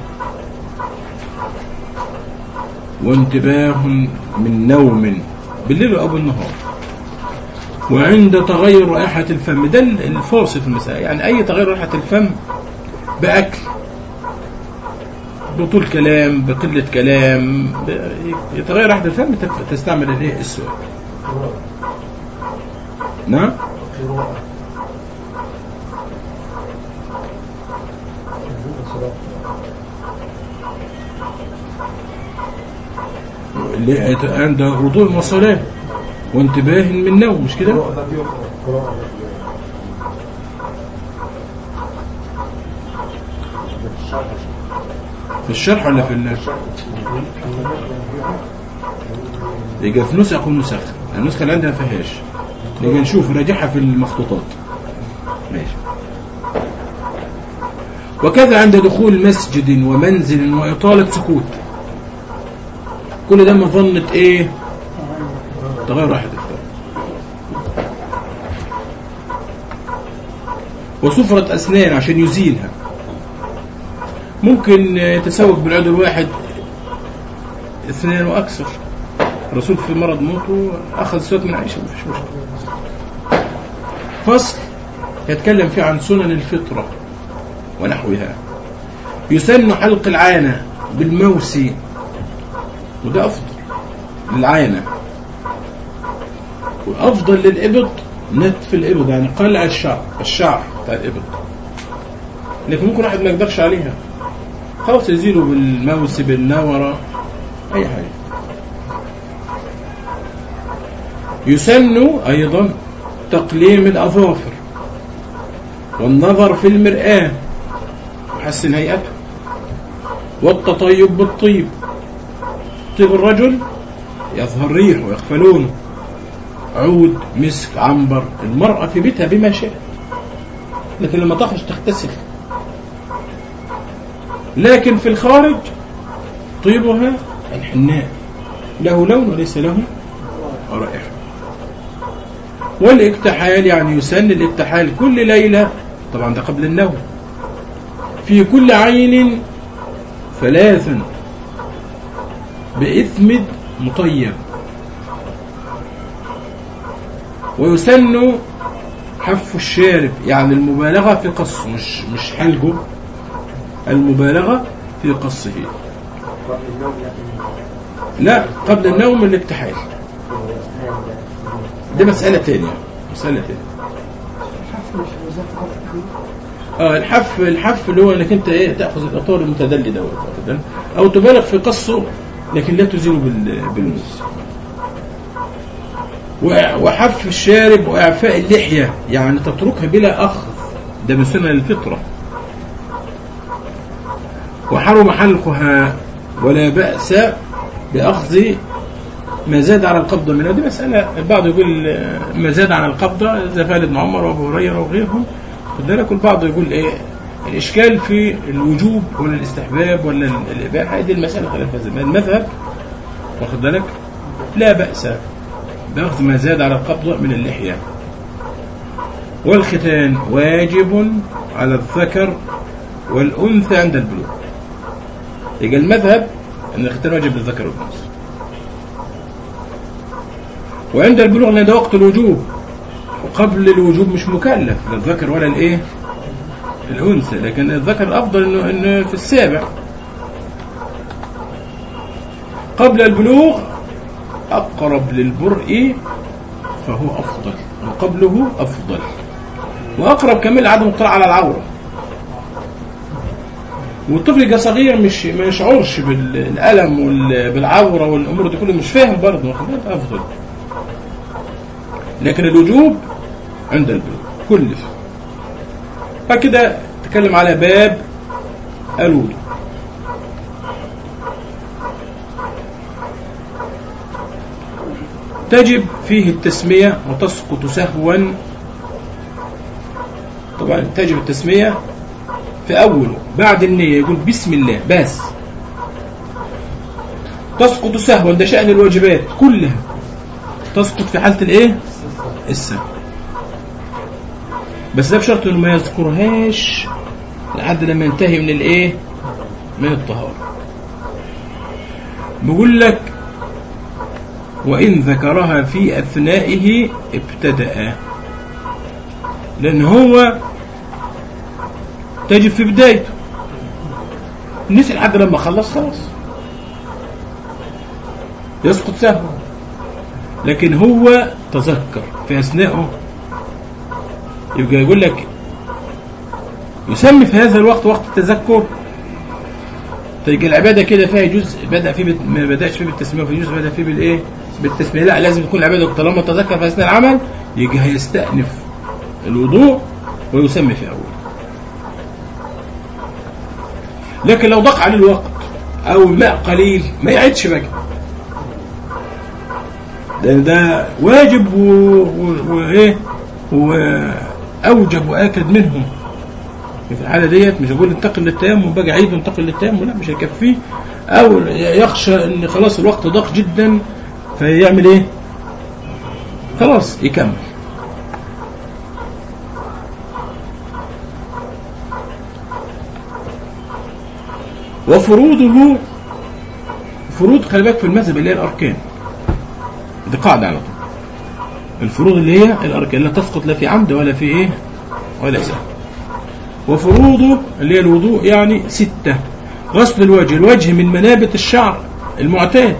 وانتباه من نوم بالليل أو بالنهار وعند تغير رائحة الفم ده الفاصل في المسألة يعني أي تغير رائحة الفم بأكل بطول كلام بقلة كلام ب- يتغير رائحة الفم تف- تستعمل الايه السواك نعم اللي عند وضوء وصلاة وانتباه من نوم مش كده في الشرح ولا في ال يبقى في نسخ ونسخ النسخة اللي عندنا ما فيهاش نيجي نشوف راجعها في المخطوطات ماشي وكذا عند دخول مسجد ومنزل وإطالة سكوت كل ده مظنة ايه تغير راحة الفم وسفرة أسنان عشان يزيلها ممكن يتسوق بالعود الواحد اثنين وأكثر الرسول في مرض موته أخذ سوق من عائشة مفيش مشكلة فصل يتكلم فيه عن سنن الفطرة ونحوها يسن حلق العانة بالموسي وده أفضل للعانة وأفضل للإبط نتف الإبط يعني قلع الشعر الشعر بتاع الإبط لكن ممكن واحد ما يقدرش عليها خلاص يزيله بالموس بالنورة أي حاجة يسن أيضا تقليم الأظافر والنظر في المرآة يحسن هيئته والتطيب بالطيب طيب الرجل يظهر ريحه ويخفى لونه عود مسك عنبر المرأة في بيتها بما شاء لكن لما تخرج تغتسل لكن في الخارج طيبها الحناء له لون وليس له رائحة والاكتحال يعني يسن الاكتحال كل ليلة طبعا ده قبل النوم في كل عين ثلاث بإثمد مطيب ويسن حف الشارب يعني المبالغة في قصه مش مش حلقه المبالغة في قصه قبل النوم لا لا قبل النوم الاكتحال دي مسألة تانية مسألة تانية اه الحف الحف اللي هو انك انت ايه تاخذ الاطار المتدلي دوت واخد بالك؟ او تبالغ في قصه لكن لا تزيله بال- بالموس وع- وحف الشارب واعفاء اللحيه يعني تتركها بلا اخذ ده من سنن الفطره وحرم حلقها ولا باس باخذ ما زاد على القبضة منها دي مسألة البعض يقول آه، ما زاد على القبضة زي فعل ابن عمر وابو هريرة وغيرهم خد بالك والبعض يقول ايه الإشكال في الوجوب ولا الاستحباب ولا ال- الإباحة دي المسألة خلاف هذا المذهب واخد بالك لا بأس بأخذ ما زاد على القبضة من اللحية والختان واجب على الذكر والأنثى عند البلوغ يبقى المذهب أن الختان واجب للذكر والأنثى وعند البلوغ لأن ده وقت الوجوب وقبل الوجوب مش مكلف لا الذكر ولا الايه الانثى لكن الذكر الافضل انه انه في السابع قبل البلوغ اقرب للبرء فهو افضل وقبله افضل واقرب كمان لعدم الاطلاع على العوره والطفل يبقى صغير مش ما يشعرش بالالم وال- بالعوره والامور دي كلها مش فاهم برضه واخد بالك؟ افضل لكن الوجوب عند البلوغ كلف فكده تكلم على باب الوضوء تجب فيه التسمية وتسقط سهوا طبعا تجب التسمية في أوله بعد النية يقول بسم الله بس تسقط سهوا ده شأن الواجبات كلها تسقط في حالة الايه السهو بس ده بشرط انه ما يذكرهاش لحد لما ينتهي من الايه من الطهارة بيقول لك وإن ذكرها في أثنائه ابتدأ لأن هو تجب في بدايته نسي لحد لما خلص خلاص يسقط سهوا لكن هو تذكر في أثنائه يبقى يقول لك يسمي في هذا الوقت وقت التذكر تيجي العبادة كده فيها جزء بدأ فيه بت... ما بدأش فيه بالتسمية وفي جزء بدأ فيه بالإيه بالتسمية لا لازم تكون العبادة طالما تذكر في أثناء العمل يجي هيستأنف الوضوء ويسمي في أول لكن لو ضاق عليه الوقت أو الماء قليل ما يعدش بقى لأن ده واجب و- و- وإيه وأوجب وآكد منهم في الحالة ديت مش هقول انتقل للتيمم بقى عيد وانتقل للتيمم لا مش هيكفيه أو يخشى إن خلاص الوقت ضاق جدا فيعمل إيه؟ خلاص يكمل وفروضه فروض خلي بالك في المذهب اللي هي الأركان دي قاعدة على طول الفروض اللي هي الأركان لا تسقط لا في عمد ولا في إيه ولا سهو وفروضه اللي هي الوضوء يعني ستة غسل الوجه الوجه من منابت الشعر المعتاد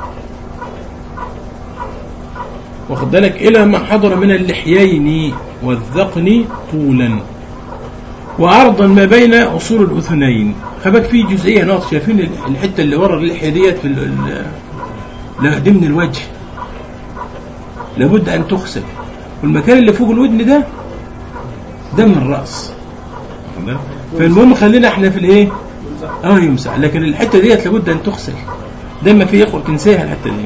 واخد بالك إلى ما حضر من اللحيين والذقن طولا وعرضا ما بين أصول الأذنين خبك في جزئية ناقص شايفين الحتة اللي ورا اللحية ديت في ال- ال- لا دي من الوجه لابد أن تغسل والمكان اللي فوق الودن ده ده من الرأس واخد بالك؟ فالمهم خلينا احنا في الايه اه يمسح لكن الحته ديت لابد ان تغسل دايما في اخوه تنساها الحته دي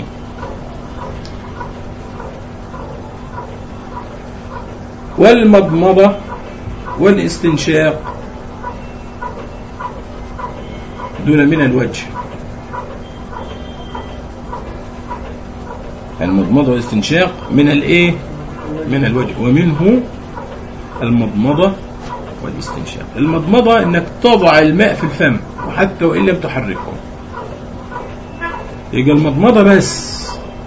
والمضمضه والاستنشاق دون من الوجه المضمضه والاستنشاق من الايه من الوجه ومنه المضمضه والاستنشاق المضمضة انك تضع الماء في الفم وحتى وان لم تحركه يبقى المضمضة بس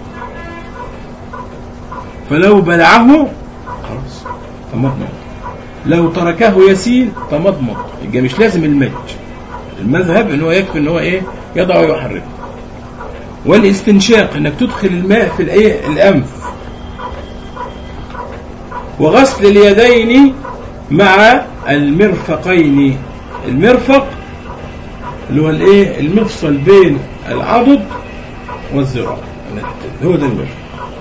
فلو بلعه خلاص تمضمض لو تركه يسيل تمضمض يبقى مش لازم المج المذهب ان هو يكفي ان هو ايه يضع ويحرك والاستنشاق انك تدخل الماء في الايه الانف وغسل اليدين مع المرفقين المرفق اللي هو الايه المفصل بين العضد والذراع هو ده المرفق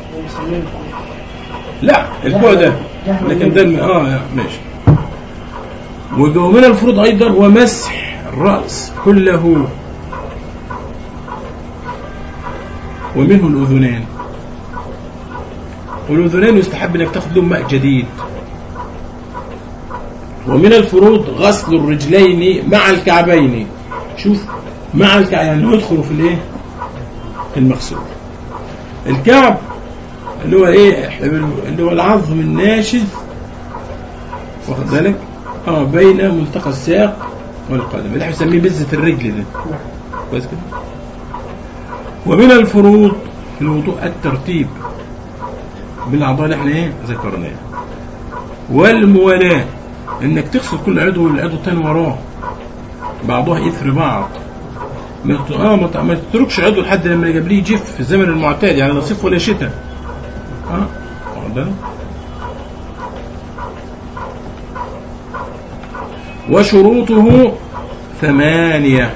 لا الكوع ده لكن ده الم... اه ماشي ومن الفروض ايضا ومسح الراس كله ومنه الاذنان والاذنان يستحب انك تاخذ لهم ماء جديد ومن الفروض غسل الرجلين مع الكعبين شوف مع الكعب يعني يدخلوا في الايه في المغسول الكعب اللي هو ايه اللي هو العظم الناشز واخد بالك اه بين ملتقى الساق والقدم اللي احنا بنسميه بزة الرجل ده كويس كده ومن الفروض في الوضوء الترتيب بالاعضاء اللي احنا ايه ذكرناها والموالاه انك تغسل كل عضو والعضو الثاني وراه بعضها يثر بعض ما ت- اه ما ت- ما تتركش عضو لحد لما يجيب ليه يجف في الزمن المعتاد يعني لا صيف ولا شتاء اه واخد بالك؟ وشروطه ثمانية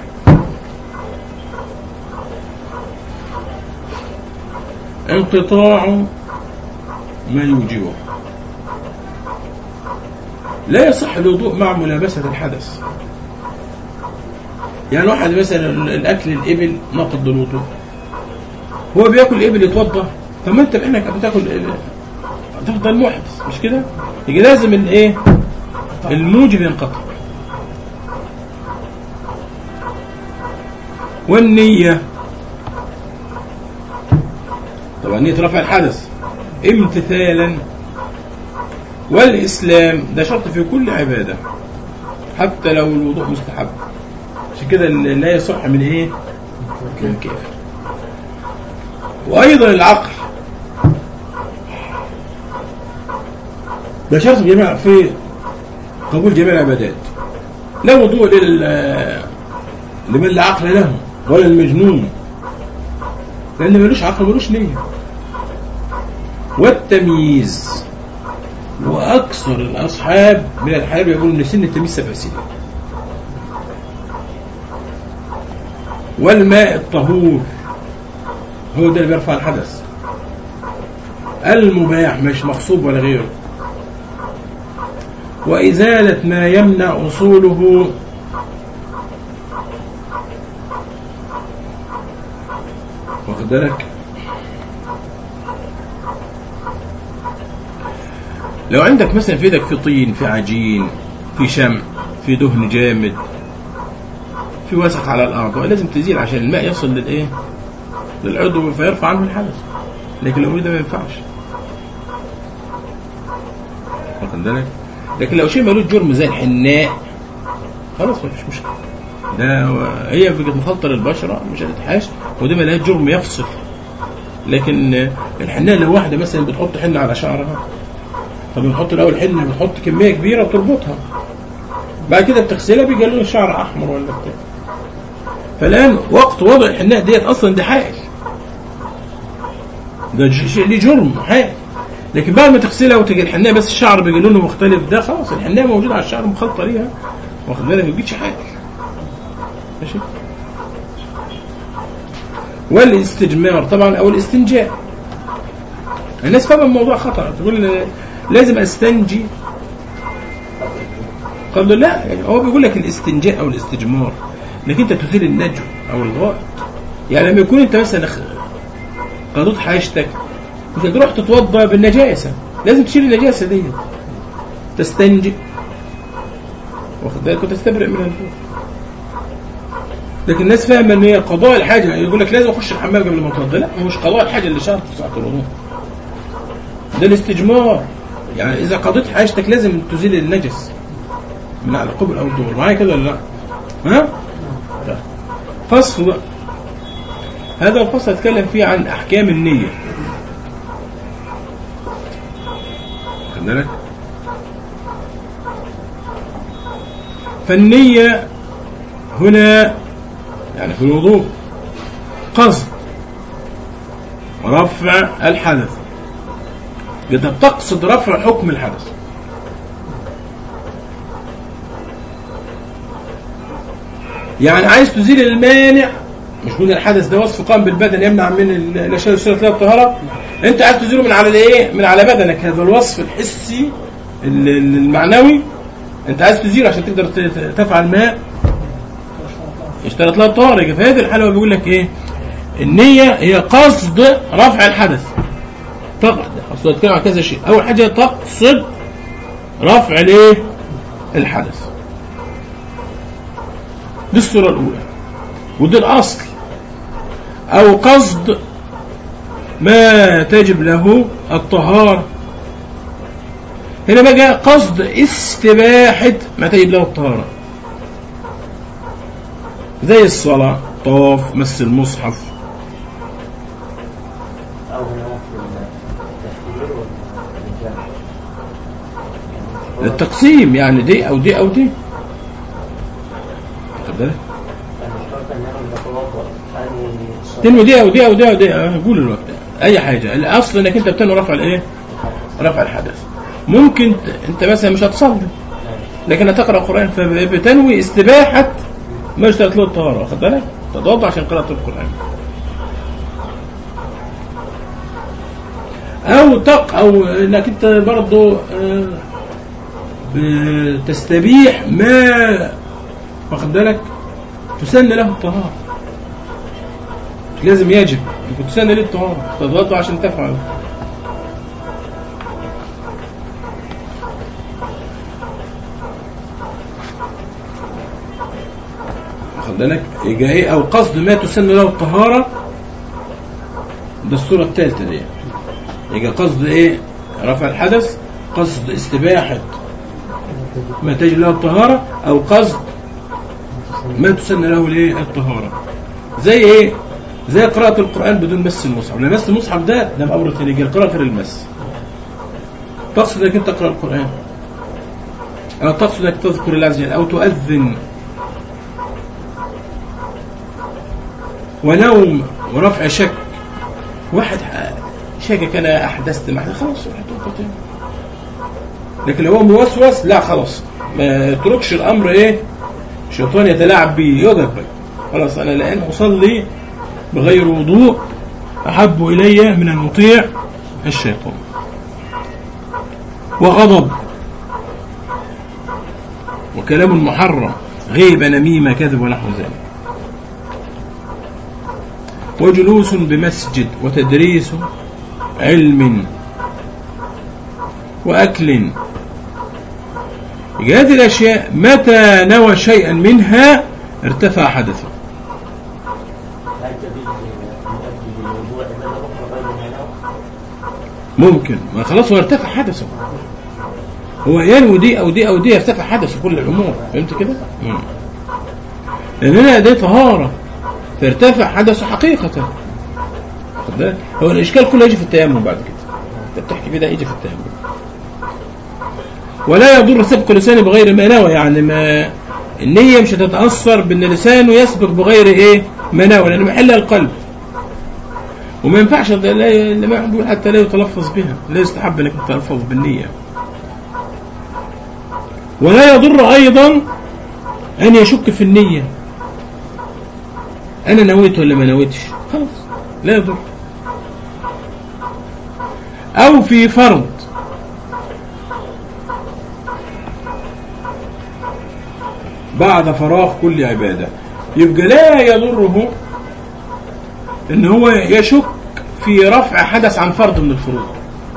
انقطاع ما يوجبه لا يصح الوضوء مع ملابسة الحدث يعني واحد مثلا الأكل الإبل ناقض للوضوء هو بياكل إبل يتوضى طب ما أنت بإنك بتاكل إبل تفضل محدث مش كده؟ يبقى لازم الإيه؟ الموجب ينقطع والنية طبعا نية رفع الحدث امتثالا والإسلام ده شرط في كل عبادة حتى لو الوضوء مستحب عشان كده لا يصح من ايه؟ من كافر وأيضا العقل ده شرط في جميع في قبول جميع العبادات لا وضوء لل لمن لا عقل له ولا المجنون لأن ملوش عقل ملوش نية والتمييز وأكثر الأصحاب من الحلال يقولون إن سن التمييز سبع سنين والماء الطهور هو ده اللي بيرفع الحدث المباح مش مغصوب ولا غيره وإزالة ما يمنع أصوله واخد بالك لو عندك مثلا في ايدك في طين في عجين في شمع في دهن جامد في وسخ على الارض لازم تزيل عشان الماء يصل للايه للعضو فيرفع عنه الحدث لكن لو ده ما ينفعش واخد بالك لكن لو شيء ملوش جرم زي الحناء خلاص مفيش مشكله ده هي بقت مخلطه للبشره مش هتتحاش وده ملهاش جرم يفصل لكن الحناء لو واحده مثلا بتحط حنه على شعرها طب بتحط الاول حنه بتحط كميه كبيره وتربطها بعد كده بتغسلها بيجي لون الشعر احمر ولا بتاع فالان وقت وضع الحناء ديت اصلا ده حائل ده ج- شيء ليه جرم حائل لكن بعد ما تغسلها وتجي الحناء بس الشعر بيجي لونه مختلف ده خلاص الحناء موجوده على الشعر مخلطه ليها واخد بالك ما بيجيش حاجه ماشي والاستجمار طبعا او الاستنجاء الناس فاهمه الموضوع خطا تقول لازم استنجي قال له لا يعني هو بيقول لك الاستنجاء او الاستجمار انك انت تثير النجو او الغائط يعني لما يكون انت مثلا خ- قضيت حاجتك مش هتروح تتوضا بالنجاسه لازم تشيل النجاسه دي تستنجي واخد بالك وتستبرئ من البول لكن الناس فاهمه ان هي قضاء الحاجه يقول لك لازم اخش الحمام قبل ما اتوضا لا مش قضاء الحاجه اللي شرط في ساعه الوضوء ده الاستجمار يعني اذا قضيت حاجتك لازم تزيل النجس من على قبل او الظهر معايا كده ولا لا ها لا. فصل بقى. هذا الفصل هتكلم فيه عن احكام النيه خد بالك فالنية هنا يعني في الوضوء قصد رفع الحدث إذا تقصد رفع حكم الحدث يعني عايز تزيل المانع مش من الحدث ده وصف قام بالبدن يمنع من ال- الاشياء السيره لا الطهاره انت عايز تزيله من على الايه من على بدنك هذا الوصف الحسي ال- ال- المعنوي انت عايز تزيله عشان تقدر ت- ت- تفعل ما اشترط لها الطهاره في هذه الحاله هو بيقول لك ايه النيه هي قصد رفع الحدث تقصد اصل اتكلم عن كذا شيء اول حاجه تقصد رفع الايه الحدث دي الصوره الاولى ودي الاصل او قصد ما تجب له الطهارة هنا بقى قصد استباحة ما تجب له الطهارة زي الصلاة طواف مس المصحف أو هنا وقت التحرير والإنجاز التقسيم يعني دي او دي او دي واخد بالك المشترك أن يعمل بطواف أني تنوي دي او دي او دي او دي آه، قول الوقت اي حاجه الاصل انك انت بتنوي رفع الايه رفع الحدث ممكن ت- انت مثلا مش هتصلي لكن هتقرا قران فبتنوي استباحه ما اشترط له الطهاره واخد بالك تتوضا عشان قراءه القران او تق او انك انت برضه آه، بتستبيح ما واخد بالك تسن له الطهاره مش لازم يجب يكون تسن له الطهاره تتوضا عشان تفعل واخد بالك يبقى ايه او قصد ما تسن له الطهاره ده الصوره الثالثه دي يبقى قصد ايه رفع الحدث قصد استباحه ما تجب له الطهاره او قصد ما تسن له الايه الطهاره زي ايه زي قراءة القرآن بدون مس المصحف لأن مس المصحف ده ده أمر ثاني القراءة غير المس تقصد انك انت تقرأ القرآن أو تقصد انك تذكر الله عز وجل أو تؤذن ونوم ورفع شك واحد شكك انا احدثت مع خلاص روح توقف تاني. لكن لو هو موسوس لا خلاص ما يتركش الامر ايه الشيطان يتلاعب بيه يوقف بقى خلاص انا الان اصلي بغير وضوء احب الي من ان اطيع الشيطان وغضب وكلام محرم غيبة نميمة كذب ونحو ذلك وجلوس بمسجد وتدريس علم وأكل هذه الأشياء متى نوى شيئا منها ارتفع حدثه هل تبيد يؤدي لوضوء عبادة أخرى غير هنا ممكن ما خلاص هو ارتفع حدثه هو ينوي دي او دي او دي يرتفع حدثه كل الامور فهمت كده؟ مم. لان هنا دي طهاره فارتفع حدثه حقيقه واخد بالك؟ هو الاشكال كله يجي في التيمم بعد كده انت بتحكي في ده يجي في التيمم ولا يضر سبق لسانه بغير ما نوى يعني ما النية مش هتتأثر بأن لسانه يسبق بغير إيه ما نوى لأنه محلها القلب وما ينفعش لا لا- ما يقول حتى لا يتلفظ بها لا يستحب انك تتلفظ بالنية ولا يضر ايضا ان يشك في النية انا نويت ولا ما نويتش خلاص لا يضر او في فرض بعد فراغ كل عبادة يبقى لا يضره ان هو يشك في رفع حدث عن فرض من الفروض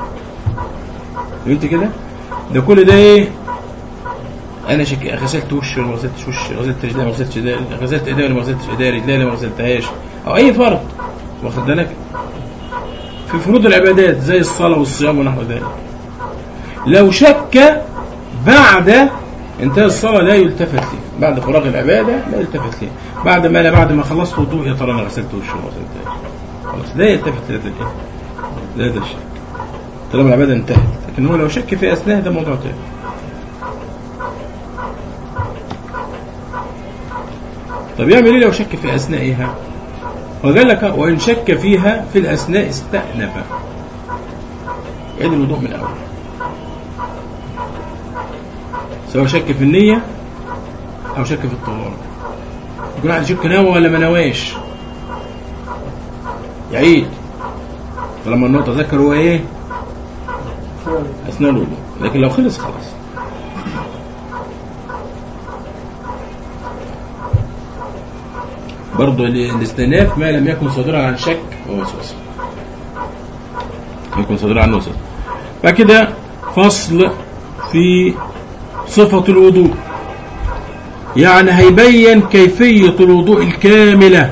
فهمت كده ده كل ده ايه انا شك... غسلت وشي ولا ما غسلتش وشي غسلت رجلي ما غسلتش رجلي غسلت ايدي ولا ما غسلتش ايدي رجلي ما غسلتهاش او اي فرض واخد بالك في فروض العبادات زي الصلاه والصيام ونحو ذلك لو شك بعد انتهى الصلاة لا يلتفت لي بعد فراغ العبادة لا يلتفت لي بعد ما لا بعد ما خلصت وضوء يا ترى انا غسلت وشي ولا غسلت خلاص لا يلتفت لهذا الايه لهذا الشك طالما العبادة انتهت لكن هو لو شك في اثناء ده موضوع تاني طب يعمل ايه لو شك في اثنائها وقال لك وان شك فيها في الاثناء استأنف يعيد الوضوء من الاول سواء شك في النية أو شك في الطهارة يكون واحد شك نوى ولا ما نواش يعيد طالما انه تذكر هو ايه اثناء الوضوء لكن لو خلص خلاص برضه ال- الاستئناف ما لم يكن صادرا عن شك ووسوسه يكون صادرا عن وسوسه بعد كده فصل في صفة الوضوء يعني هيبين كيفية الوضوء الكاملة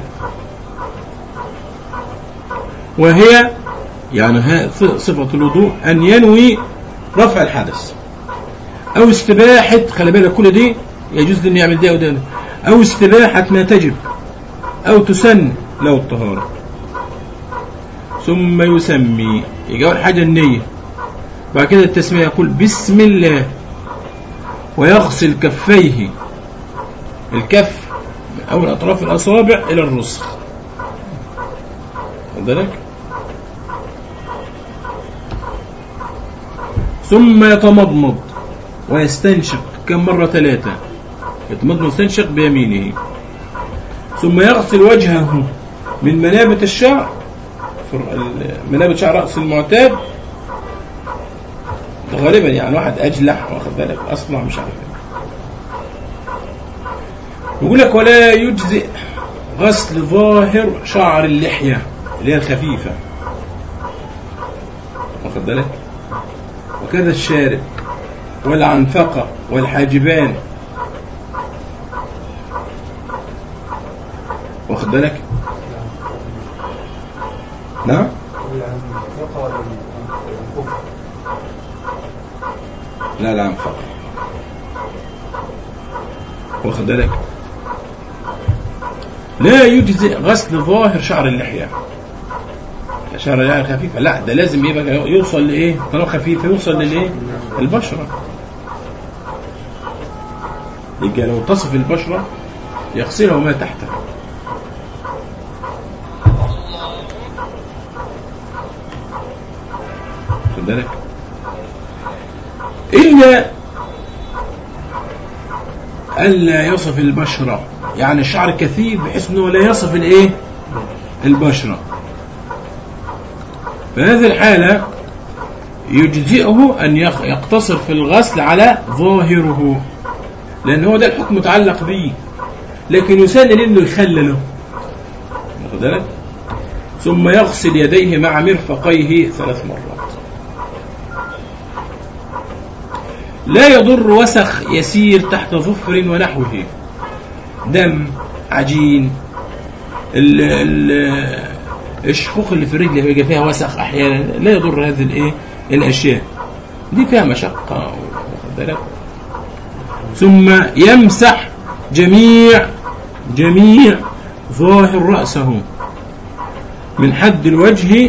وهي يعني ها- صفة الوضوء أن ينوي رفع الحدث أو استباحة خلي بالك كل دي يجوز أن يعمل ده وده أو استباحة ما تجب أو تسن له الطهارة ثم يسمي يجي أول حاجة النية بعد كده التسمية يقول بسم الله ويغسل كفيه الكف من أول أطراف الأصابع إلى الرسغ واخد بالك ثم يتمضمض ويستنشق كم مرة ثلاثة يتمضمض ويستنشق بيمينه ثم يغسل وجهه من منابت الشعر فر- ال- منابت شعر رأس المعتاد ده غالبا يعني واحد أجلح واخد بالك أصلع مش عارف إيه. يقول لك ولا يجزئ غسل ظاهر شعر اللحية اللي هي الخفيفة واخد بالك وكذا الشارب والعنفقة والحاجبان واخد بالك نعم لا لا عنفقة واخد بالك لا يجزئ غسل ظاهر شعر اللحية شعر اللحية خفيفة لا ده لازم يبقى يوصل لإيه طالما خفيف يوصل للإيه البشرة يبقى لو تصف البشرة يغسلها وما تحتها خد بالك إلا ألا يصف البشرة يعني الشعر كثيف بحيث أنه لا يصف الإيه البشرة في هذه الحالة يجزئه أن يق- يقتصر في الغسل على ظاهره لأن هو ده الحكم متعلق به لكن يسلل إنه يخلله واخد بالك ثم يغسل يديه مع مرفقيه ثلاث مرات لا يضر وسخ يسير تحت ظفر ونحوه دم عجين ال ال الشقوق اللي في الرجل بيبقى فيها وسخ احيانا لا يضر هذه الايه الاشياء دي فيها مشقه واخد بالك ثم يمسح جميع جميع ظاهر رأسه من حد الوجه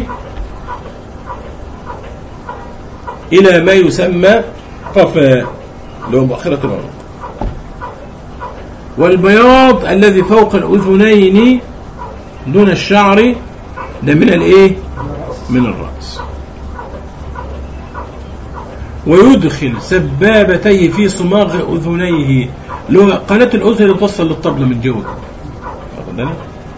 إلى ما يسمى قفا اللي هو مؤخرة العنق والبياض الذي فوق الأذنين دون الشعر ده من الايه من الرأس ويدخل سبابتيه في صماغ أذنيه اللي هو قناة الأذن اللي توصل للطبلة من جوه واخد بالك؟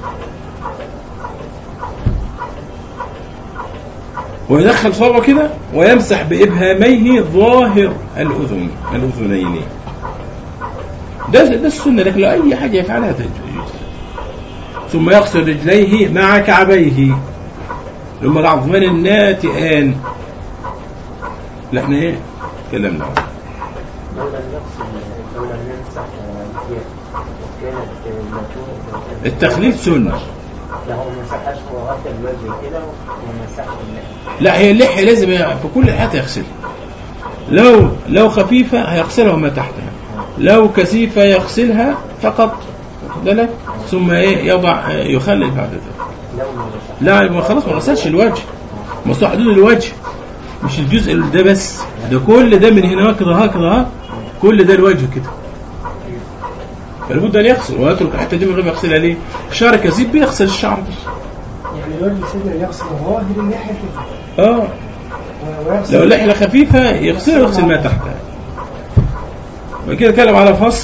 ويدخل صوابه كده ويمسح بإبهاميه ظاهر الأذن الأذنين ده ده السنة لكن لو أي حاجة يفعلها تجوز ثم يغسل رجليه مع كعبيه ثم العظمان الناتئان اللي احنا ايه تكلمنا عنه لو لم يغسل لو لم يمسح الثياب وكانت المكون التخليل سنة لا هو ما مسحش هو غسل الوجه كده وما مسحش اللحية لا هي اللحية لازم في كل الحالات يغسلها لو لو خفيفة هيغسلها وما تحتها لو كثيفة يغسلها فقط واخد بالك ثم ايه يضع يخلل بعد ذلك لو ما مسح لا يبقى خلاص ما غسلش الوجه مصلحة حدود الوجه مش الجزء اللي ده بس ده كل ده من هنا كده هكذا ها كل ده الوجه كده فلابد ان يغسل ويترك الحته دي من غير ما يغسلها ليه؟ الشعر كثيف بيغسل الشعر ده يعني الوجه سيدنا يغسل ظواهر اللحية كده اه ويغسل لو اللحية خفيفة يغسلها ويغسل ما تحتها وكده اتكلم على فصل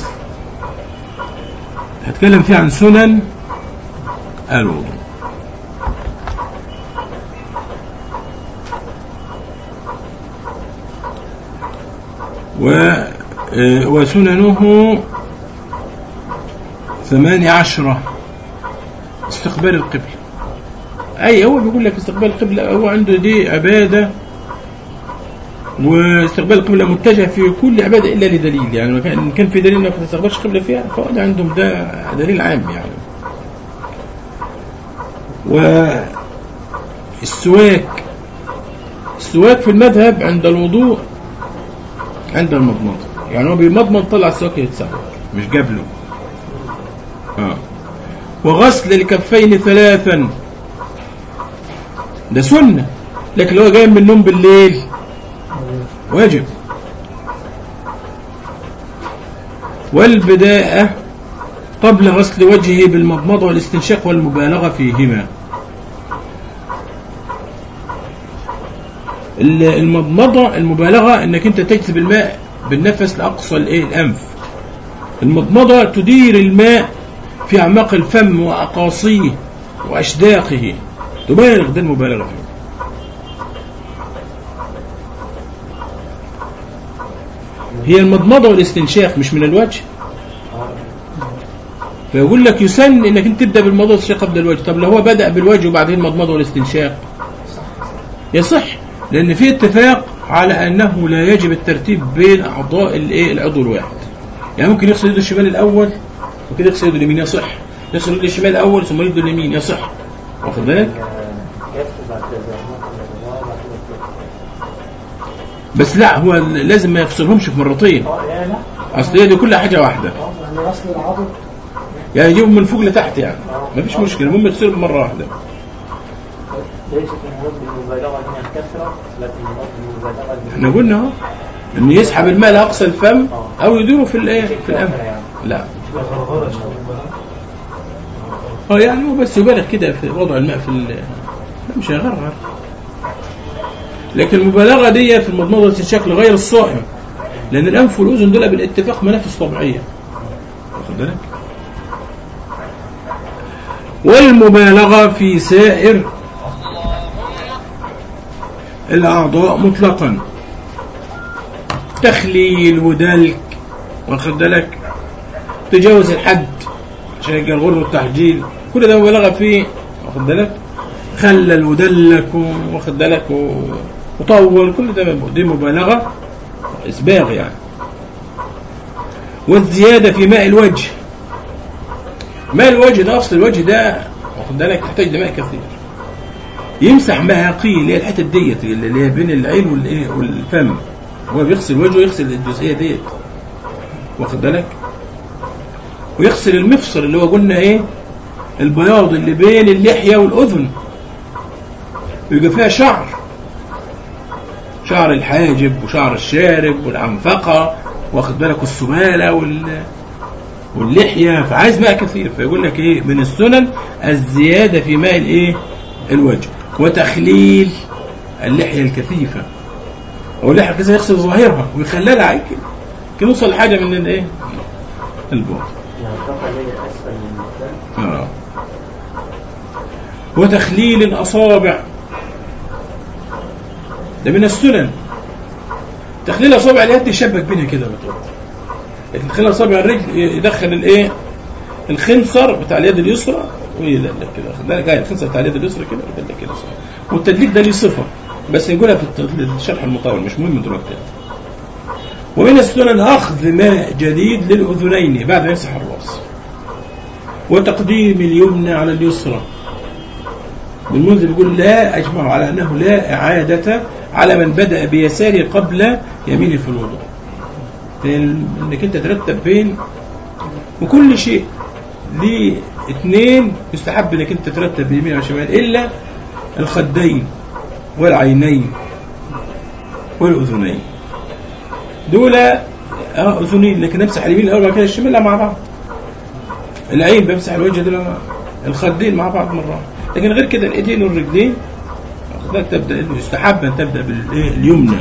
هتكلم فيه عن سنن الوضوء و آه، وسننه ثمانية عشرة استقبال القبلة أي هو بيقول لك استقبال القبلة هو عنده دي عبادة واستقبال القبلة متجه في كل عبادة إلا لدليل يعني ما كان إن كان في دليل إنك ما تستقبلش قبلة فيها فهو ده عندهم ده دليل عام يعني والسواك السواك في المذهب عند الوضوء عند المضمضة يعني هو بيمضمض طلع السواك يتسوى مش جاب له آه. وغسل الكفين ثلاثا ده سنة لكن لو هو جاي من النوم بالليل واجب والبداءة قبل غسل وجهه بالمضمضة والاستنشاق والمبالغة فيهما ال- المضمضة المبالغة انك انت تجذب الماء بالنفس لأقصى الايه الأنف المضمضة تدير الماء في أعماق الفم وأقاصيه وأشداقه تبالغ ده المبالغة فيه هي المضمضة والاستنشاق مش من الوجه فيقول لك يسن انك انت تبدا بالمضمضه والاستنشاق قبل الوجه طب لو هو بدا بالوجه وبعدين المضمضه والاستنشاق يصح لان في اتفاق على انه لا يجب الترتيب بين اعضاء الايه العضو الواحد يعني ممكن يغسل يده الشمال الاول وكده يغسل يده اليمين يصح يغسل يده الشمال الاول ثم يده اليمين يصح واخد بالك كاس بعد كده ممكن الله بعد كده بس لا هو لازم ما يغسلهمش في مرتين اه لا لا اصل هي دي كل حاجه واحده اه يعني غسل العضد يعني يجيبهم من فوق لتحت يعني ما فيش مشكله المهم يغسلهم مره واحده ليست المراد بالمبالغه هنا الكثره لكن المراد بالمبالغه احنا قلنا اهو ان يسحب الماء لاقصى الفم او يديره في الايه في الانف يعني لا اه يعني هو بس يبالغ كده في وضع الماء في ال- لا مش هيغرغر لكن المبالغه دي في المضمضه والاستنشاق لغير الصائم لان الانف والاذن دول بالاتفاق منافس طبيعيه واخد بالك والمبالغه في سائر الاعضاء مطلقا تخليل ودلك واخد بالك تجاوز الحد عشان يبقى الغر والتحجيل كل ده مبالغه فيه واخد بالك خلل ودلك و- واخد بالك و- وطول كل ده دي مبالغه اسباغ يعني والزياده في ماء الوجه ماء الوجه ده اصل الوجه ده واخد بالك يحتاج لماء كثير يمسح مهاقيه اللي هي الحته ديت اللي هي بين العين والايه والفم هو بيغسل وجهه يغسل الجزئيه ديت واخد بالك ويغسل المفصل اللي هو قلنا ايه البياض اللي بين اللحيه والاذن يبقى فيها شعر شعر الحاجب وشعر الشارب والعنفقه واخد بالك والسماله وال واللحيه فعايز ماء كثير فيقول لك ايه من السنن الزياده في ماء الايه الوجه وتخليل اللحيه الكثيفه او اللحيه الكثيفه يغسل ظاهرها ويخللها عادي كده كده يوصل لحاجه من الايه البعد المنطقه اللي هي اسفل من الفم آه. وتخليل الأصابع ده من السنن تخليل أصابع اليد يشبك بينها كده بتقول لكن تخليل أصابع الرجل يدخل الإيه الخنصر بتاع اليد اليسرى ويدلك كده خد بالك هاي الخنصر بتاع اليد اليسرى كده ويدلك كده والتدليك ده ليه صفة بس نقولها في الت- الشرح المطول مش مهم دلوقتي ومن السنن أخذ ماء جديد للأذنين بعد ما يمسح الرأس وتقديم اليمنى على اليسرى المنذر بيقول لا أجمع على أنه لا إعادة على من بدأ بيساره قبل يمينه في الوضوء انك انت ترتب بين وكل شيء ليه اثنين يستحب انك انت ترتب بيمين وشمال الا الخدين والعينين والاذنين دول اه اذنين لكن امسح اليمين الاول وبعد كده الشمال لا مع بعض العين بمسح الوجه دول مع- الخدين مع بعض مره لكن غير كده الايدين والرجلين ده تبدا يستحب ان تبدا باليمنى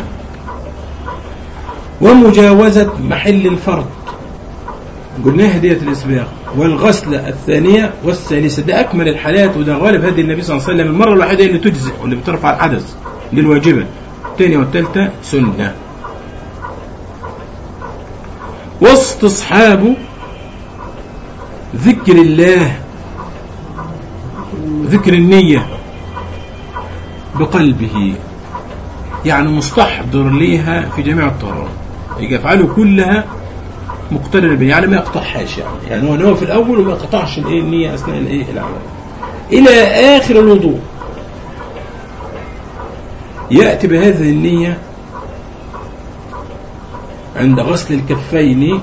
ومجاوزة محل الفرض قلناها ديت الإسباغ والغسلة الثانية والثالثة ده أكمل الحالات وده غالب هدي النبي صلى الله عليه وسلم المرة الوحيدة اللي تجزئ واللي بترفع الحدث دي الواجبة الثانية والثالثة سنة واستصحاب ذكر الله ذكر النية بقلبه يعني مستحضر ليها في جميع الطهارات يجي افعاله كلها مقترنه بها يعني ما يقطعهاش يعني يعني هو نوى في الاول وما يقطعش الايه النيه اثناء الايه العمل الى اخر الوضوء ياتي بهذه النيه عند غسل الكفين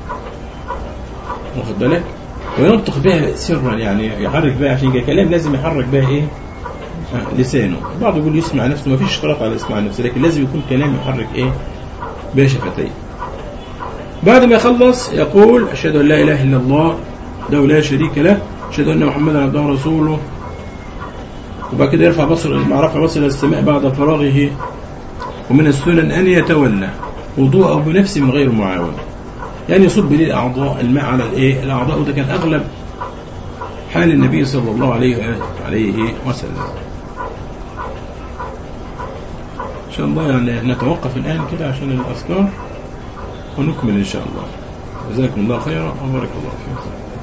واخد بالك وينطق بها سرا يعني يحرك بها عشان يجي كلام لازم يحرك بها ايه آه، لسانه بعض يقول يسمع نفسه ما فيش اشتراط على اسماع نفسه لكن لازم يكون كلام يحرك ايه بها شفتيه بعد ما يخلص يقول أشهد أن لا إله إلا الله ده لا شريك له أشهد أن محمدا عبده ورسوله وبعد كده يرفع بصر مع رفع بصر إلى السماء بعد فراغه ومن السنن أن يتولى وضوءه بنفسه من غير معاون يعني يصب ليه الأعضاء الماء على الإيه الأعضاء وده كان أغلب حال النبي صلى الله عليه عليه وسلم إن شاء الله يعني نتوقف الآن كده عشان الأذكار ونكمل إن شاء الله جزاكم الله خيرا وبارك الله فيكم